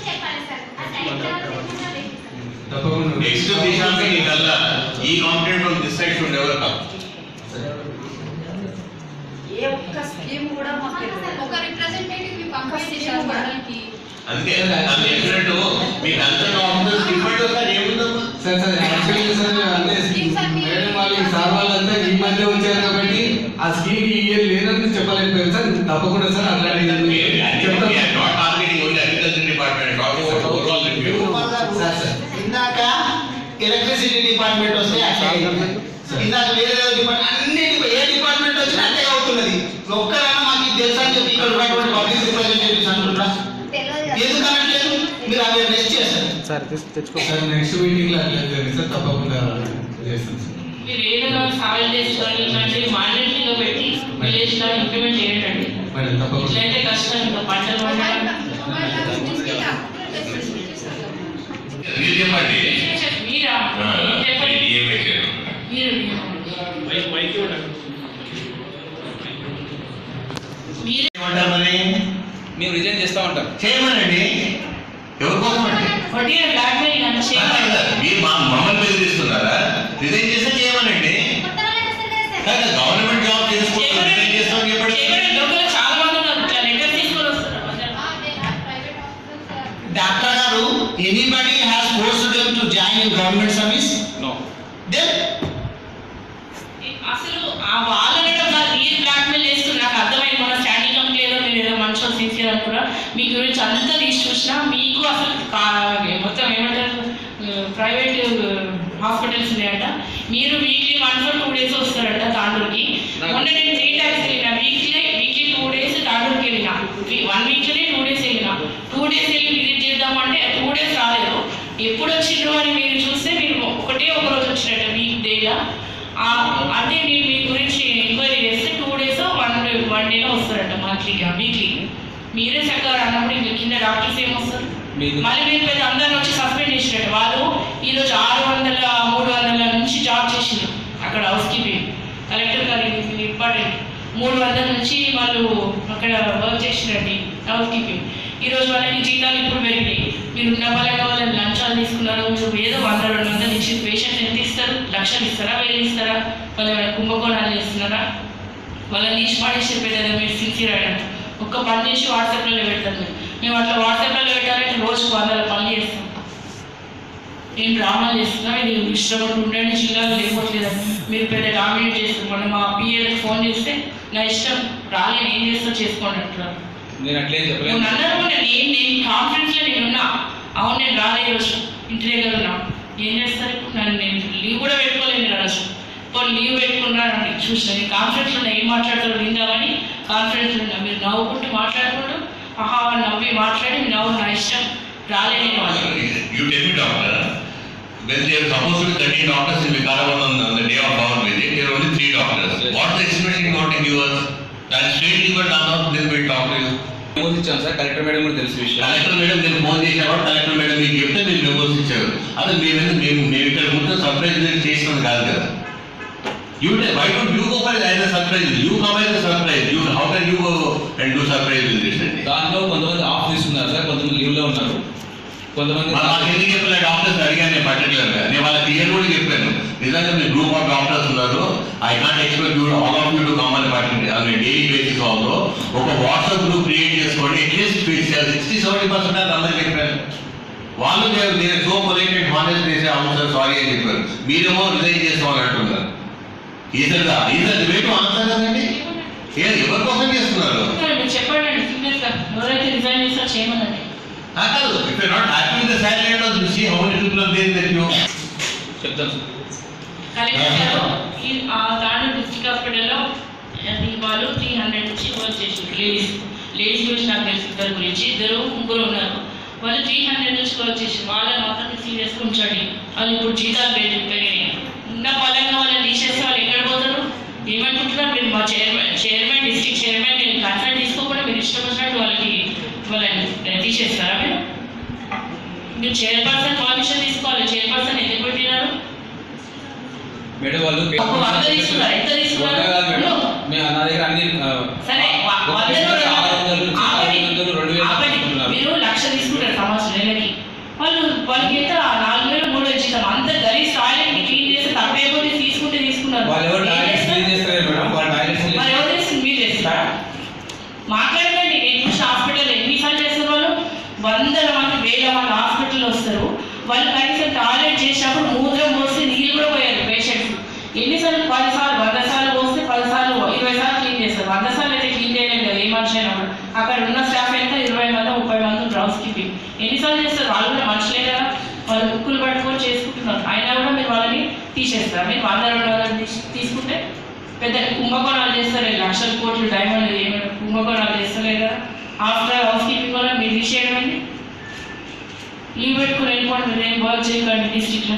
[SPEAKER 12] తప్పకుండా
[SPEAKER 2] నెక్స్ట్ దిశా మీటింగ్ కల్లా ఈ competent from this side should never come
[SPEAKER 13] scheme కూడా మాకు తెలియదు. ఒక రిప్రజెంటేటివ్ ని పంపించేసారు మండలికి
[SPEAKER 2] అందుకే అది చెప్పినట్టు మీ కన్సర్న్ ఆఫీసర్స్ డిఫరెంట్ వస్తారు ఏముందమ్మా
[SPEAKER 12] సార్ సార్ యాక్చువల్లీ సార్ అంటే మేడం వాళ్ళు ఈ సార్ వాళ్ళంతా ఈ మధ్య వచ్చారు కాబట్టి ఆ స్కీమ్ ఈ ఇయర్ లేదని చెప్పలేకపోయారు సార్ తప్పకుండా సార్ అట్లాంటి చెప్తాం
[SPEAKER 2] not targeting only agriculture department talking about overall review
[SPEAKER 4] sir sir ఇందాక ఎలక్ట్రిసిటీ డిపార్ట్మెంట్ వస్తే అట్లా అయింది. ఇందాక వేరే వేరే డిపార్ట్మెంట్ అన్ని డిపా- ఏ డిపార్ట్మెంట్ వచ్చినా అట్లే అవుతున్నది ఒక్కరైనా మాకు ఇది తెలుసా అని చెప్పి ఇక్కడ ఉన్నటువంటి పబ్లిక్ రిప్రజెంటేటివ్స్ అంటున్నారా ఎందుకు అనట్లేదు మీరు అవి నెక్స్ట్ చేస్తారు
[SPEAKER 12] సార్ తెచ్చుకో సార్ నెక్స్ట్ మీటింగ్ లో అట్లా జరిగింది సార్ తప్పకుండా చేస్తాం సార్
[SPEAKER 5] మీరు ఏదైనా సాల్వ్ చేసుకోవాలి ఇట్లాంటివి మాండేటరీగా పెట్టి విలేజ్ లో ఇంప్లిమెంట్ చేయండి
[SPEAKER 12] మేడం తప్పకుండా
[SPEAKER 5] ఇట్లయితే కష్టం ఇంకా పంటలు పండడం
[SPEAKER 2] మీరు చెప్పండి
[SPEAKER 5] మీరా చెప్పండి
[SPEAKER 2] ఏం పెట్టారు
[SPEAKER 5] మీరు మీరే
[SPEAKER 2] ఏమంటారు మరి
[SPEAKER 14] మేము రిజైన్ చేస్తా ఉంటాం
[SPEAKER 2] చేయమనండి ఎవరి కోసం అండి
[SPEAKER 5] వడ్డీ బ్లాక్మెయిల్ అంటే చేయాలి
[SPEAKER 2] మీరు మా మమ్మల్ని బెదిరిస్తున్నారా రిజైన్ చేస్తే చేయమనండి కాదు గవర్నమెంట్ జాబ్ చేసుకుంటూ రిజైన్ చేస్తామని చెప్పండి
[SPEAKER 5] చేయబడే దొంగలు చాలా మంది ఉన్నారు ఇట్లా లెటర్ తీసుకొని వస్తారు
[SPEAKER 4] డాక్టర్ గారు anybody has forced them to join in government service
[SPEAKER 14] no
[SPEAKER 4] then
[SPEAKER 5] అసలు ఆ వాళ్ళనే మీరు బ్లాక్మెయిల్ చేస్తున్నారు నాకు అర్థమైంది మన స్టాండింగ్ కమిటీ ఏదో మీరు ఏదో మనుషులు సిన్సియర్ అనుకున్నా మీ గురించి అంతా తీసి చూసినా మీకు అసలు కా- మొత్తం ఏమంటారు ప్రైవేట్ హాస్పిటల్స్ ఉన్నాయంట మీరు weekly one for two days వస్తారంట తాండూరుకి మొన్న నేను త్రీ టైమ్స్ వెళ్ళిన వీక్లీ వీక్లీ టూ డేస్ తాండూరుకి వెళ్ళిన వన్ వీక్లీ టూ డేస్ వెళ్ళిన టూ డేస్ వెళ్ళి విజిట్ చేద్దామంటే టూ డేస్ రాలేదు ఎప్పుడు వచ్చిండ్రు అని మీరు చూస్తే మీరు ఒకటే ఒక రోజు వచ్చినట్టు వీక్ డేగా ఆ, అంటే నేను మీ గురించి ఎంక్వైరీ చేస్తే టూ డేస్ వన్ వన్ డేలో వస్తారంట మంత్లీగా వీక్లీ మీరే చక్కగా అన్నప్పుడు ఇంకా కింద డాక్టర్స్ ఏమొస్తారు
[SPEAKER 14] మీకు-
[SPEAKER 5] మళ్ళీ మీరు పెద్ద అందరిని వచ్చి సస్పెండ్ చేసినట్టు వాళ్ళు ఈరోజు ఆరు వందల మూడు వందల నుంచి జాబ్ చేసిండ్రు అక్కడ హౌస్ కీపింగ్ కలెక్టర్ గారు ఇది ఇంపార్టెంట్ మూడు వందల నుంచి వాళ్ళు అక్కడ వర్క్ చేసినట్టు హౌస్ కీపింగ్ ఈరోజు వాళ్ళకి జీతాలు ఇప్పుడు పెరిగినాయి మీరు ఉన్న వాళ్ళకి వాళ్ళని లంచాలు తీసుకున్నారు మీరు ఏదో వంద రెండు వందలు ఇచ్చి పేషెంట్ ఎంత ఇస్తారు లక్షలు ఇస్తారా వేలు ఇస్తారా వాళ్ళు ఏమైనా కుంభకోణాలు చేస్తున్నారా వాళ్ళని తీసి పడేసి చెప్పేది మీరు సిన్సియర్ అయినట్టు ఒక్క పని చేసి వాట్సాప్లో పెడతారు మీరు మేము అట్లా వాట్సాప్లో పెట్టాలంటే రోజుకు వందల పనులు చేస్తాం ఏం డ్రామాలు చేస్తున్నాం ఇది ఇష్టపడి ఉండండి జిల్లాలో లేకపోవట్లేదు మీరు పెద్ద డామినేట్ చేస్తారు మొన్న మా పిఏలకు ఫోన్ చేస్తే నా ఇష్టం రాలేని ఏం చేస్తా చేసుకోండి అంటున్నారు
[SPEAKER 14] నేను అట్లేం
[SPEAKER 5] నువ్వు
[SPEAKER 14] చెప్పలేదు
[SPEAKER 5] నన్ను అనుకుంటే నేను నేను కాన్ఫిడెన్స్లో నేను ఉన్నా అవును నేను రాలే రోజు ఇంటి దగ్గర ఉన్నా ఏం చేస్తారు ఇప్పుడు నన్ను నేను లీవ్ కూడా పెట్టుకోలేను నేను రోజు ఇప్పుడు లీవ్ పెట్టుకున్నాను చూసిన నేను కాన్ఫిడెన్స్ ఉన్నా ఏం మాట్లాడతారో విందామని కాన్ఫిడెన్స్ ఉన్నా మీరు నవ్వుకుంటూ మాట్లాడుకుంటూ ఆహా అని నవ్వి మాట్లాడి మీ నవ్వు నా ఇష్టం రాలే నేను వాళ్ళు
[SPEAKER 2] You tell me, doctor, when they are supposed to be 30 doctors in Vikarabad on, on the day of our visit, there are only three doctors. What is the explanation you want to give us? That straight you were done out, then we'll talk to you.
[SPEAKER 14] Memos ఇచ్చాం sir collector madam కూడా తెలుసు విషయం
[SPEAKER 2] collector madam నేను phone చేసినప్పుడు collector madam మీకు చెప్తే మీరు memos ఇచ్చారు అదే మేము మేము మేము ఇక్కడ ముందు సర్ప్రైజ్ చేసినది కాదు కదా you why don't you go for as a surprise you come as a surprise you how can you go and do surprise with this అండి
[SPEAKER 14] దాంట్లో కొంతమంది ఆఫ్ తీసుకున్నారు సార్ కొంతమంది లీవ్ లో ఉన్నారు కొంతమంది
[SPEAKER 2] మాకు ఎందుకు చెప్పలే డాక్టర్స్ అడిగాను నేను పర్టికులర్ గా నేను వాళ్ళ క్లియర్ కూడా చెప్పాను నిజంగా మీ గ్రూప్ ఆఫ్ డాక్టర్స్ ఉన్నారు I can't expect you all of you to come అని పర్టికులర్ డైలీ బేసిస్ ఆల్సో ఒక వాట్సాప్ గ్రూప్ క్రియేట్ చేసుకోండి అట్లీస్ట్ సిక్స్టీ సెవెంటీ పర్సెంట్ అని అందరికి చెప్పాను వాళ్ళు నేను సో పొలైటెడ్ హానెస్ట్ చేసే అవును సార్ సారీ అని చెప్పారు మీరేమో రిజైన్ చేస్తామని అంటున్నారు ఈసారి ఈసారి వేటు ఆన్సర్ కదండి ఏ ఎవరి కోసం చేస్తున్నారు
[SPEAKER 5] మీరు చెప్పండి సీరియస్గా ఎవరైతే రిజైన్ చేస్తారో చేయమనండి
[SPEAKER 2] ఆ కాదు if you not happy with the salary see how many people are there that you
[SPEAKER 14] చెప్తాను సార్
[SPEAKER 5] కలెక్టర్ గారు ఈ ఆ తాండూ డిస్ట్రిక్ట్ హాస్పిటల్లో అది వాళ్ళు త్రీ హండ్రెడ్ నుంచి వర్క్ చేసి లేడీస్ లేడీస్ గురించి నాకు తెలిసి ఇద్దరు గురించి ఇద్దరు ముగ్గురు ఉన్నారు వాళ్ళు త్రీ హండ్రెడ్ నుంచి వర్క్ చేసి వాళ్ళని మాత్రం సీరియస్గా ఉంచండి వాళ్ళు ఇప్పుడు జీతాలు పెరిగి పెరిగినాయి ఉన్న పలంగా వాళ్ళని తీసేస్తే వాళ్ళు ఎక్కడ పోతారు ఏమంటున్నారు మీరు మా chairman chairman district chairman consult తీసుకోకుండా మీరు ఇష్టం వచ్చినట్టు వాళ్ళకి వాళ్ళని తీసేస్తారా మీరు మీరు చైర్పర్సన్ పర్మిషన్ తీసుకోవాలి చైర్పర్సన్ ఎందుకు పెట్టినారు
[SPEAKER 14] మేడం వాళ్ళు
[SPEAKER 5] ఒక వంద తీసుకున్నారు ఎంత తీసుకున్నారు
[SPEAKER 14] వంద కాదు మేడం మేము నా దగ్గర అన్ని ఆ,
[SPEAKER 5] సరే వ- వందలో రెండు
[SPEAKER 14] ఆరు వందల నుంచి
[SPEAKER 5] ఆపండి.
[SPEAKER 14] ఐదు వందలు రెండు వేలు
[SPEAKER 5] ఆపండి.
[SPEAKER 14] తీసుకుంటున్నారు
[SPEAKER 5] మీరు లక్ష తీసుకుంటారు సంవత్సరం నెలకి వాళ్ళు వాళ్ళకి ఎంత నాలుగు వేలు మూడు వేలు ఇచ్చాం అంత గలీజ్ టాయిలెట్ క్లీన్ చేసి తప్పైపోతే తీసుకుంటే తీసుకున్నారు
[SPEAKER 14] వాళ్ళు ఎవరు
[SPEAKER 5] ఏం
[SPEAKER 14] టాయిలెట్స్
[SPEAKER 5] చేస్తారు?
[SPEAKER 14] క్లీన్ చేస్తారు మేడం వాళ్ళ టాయిలెట్స్
[SPEAKER 5] మరి ఎవరు చేస్తుంది మీరు చేస్తారా
[SPEAKER 15] వందల మంది వేల మంది హాస్పిటల్ వస్తారు వాళ్ళు కనీసం టాయిలెట్ చేసినప్పుడు మూత్రం పోస్తే నీళ్ళు కూడా పోయారు పేషెంట్స్ ఎన్నిసార్లు పది సార్లు వంద సార్లు పోస్తే పది సార్లు ఇరవై సార్లు క్లీన్ చేస్తారు వంద సార్లు అయితే క్లీన్ చేయలేము కదా ఏ మనిషి అయినా కూడా అక్కడ ఉన్న స్టాఫ్ ఎంత ఇరవై మంది ముప్పై మంది ఉంటారు హౌస్ కీపింగ్ ఎన్నిసార్లు చేస్తారు వాళ్ళు కూడా మనుషులే కదా వాళ్ళు బుక్కులు పట్టుకొని చేసుకుంటున్నారు అయినా కూడా మీరు వాళ్ళని తీసేస్తారు మీరు వంద రెండు వందలు తీసి- తీసుకుంటే పెద్ద కుంభకోణాలు చేస్తారు ఈ లక్షల కోట్లు డైమండ్ ఏమైనా కుంభకోణాలు చేస్తలే కదా ఆఫ్టర్ హౌస్ కీపింగ్ వల్ల మీరు తీసేయడం ఏంటి లీవ్ పెట్టుకుని వెళ్ళిపోండి మీరు ఏం వర్క్ చేయకండి డిస్ట్రిక్ట్లో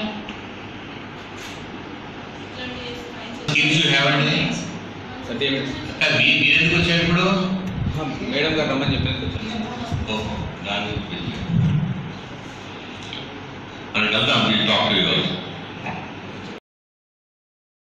[SPEAKER 2] స్కీమ్స్ యూ హ్యావ్ అండి
[SPEAKER 14] సత్యం
[SPEAKER 2] కాదు, మీ- మీరు ఎందుకు వచ్చారు ఇప్పుడు
[SPEAKER 14] మేడం గారు రమ్మని చెప్పేసి వచ్చాను
[SPEAKER 2] ఓహో దాని గురించి మనం వెళ్దాం టాక్ టు యూ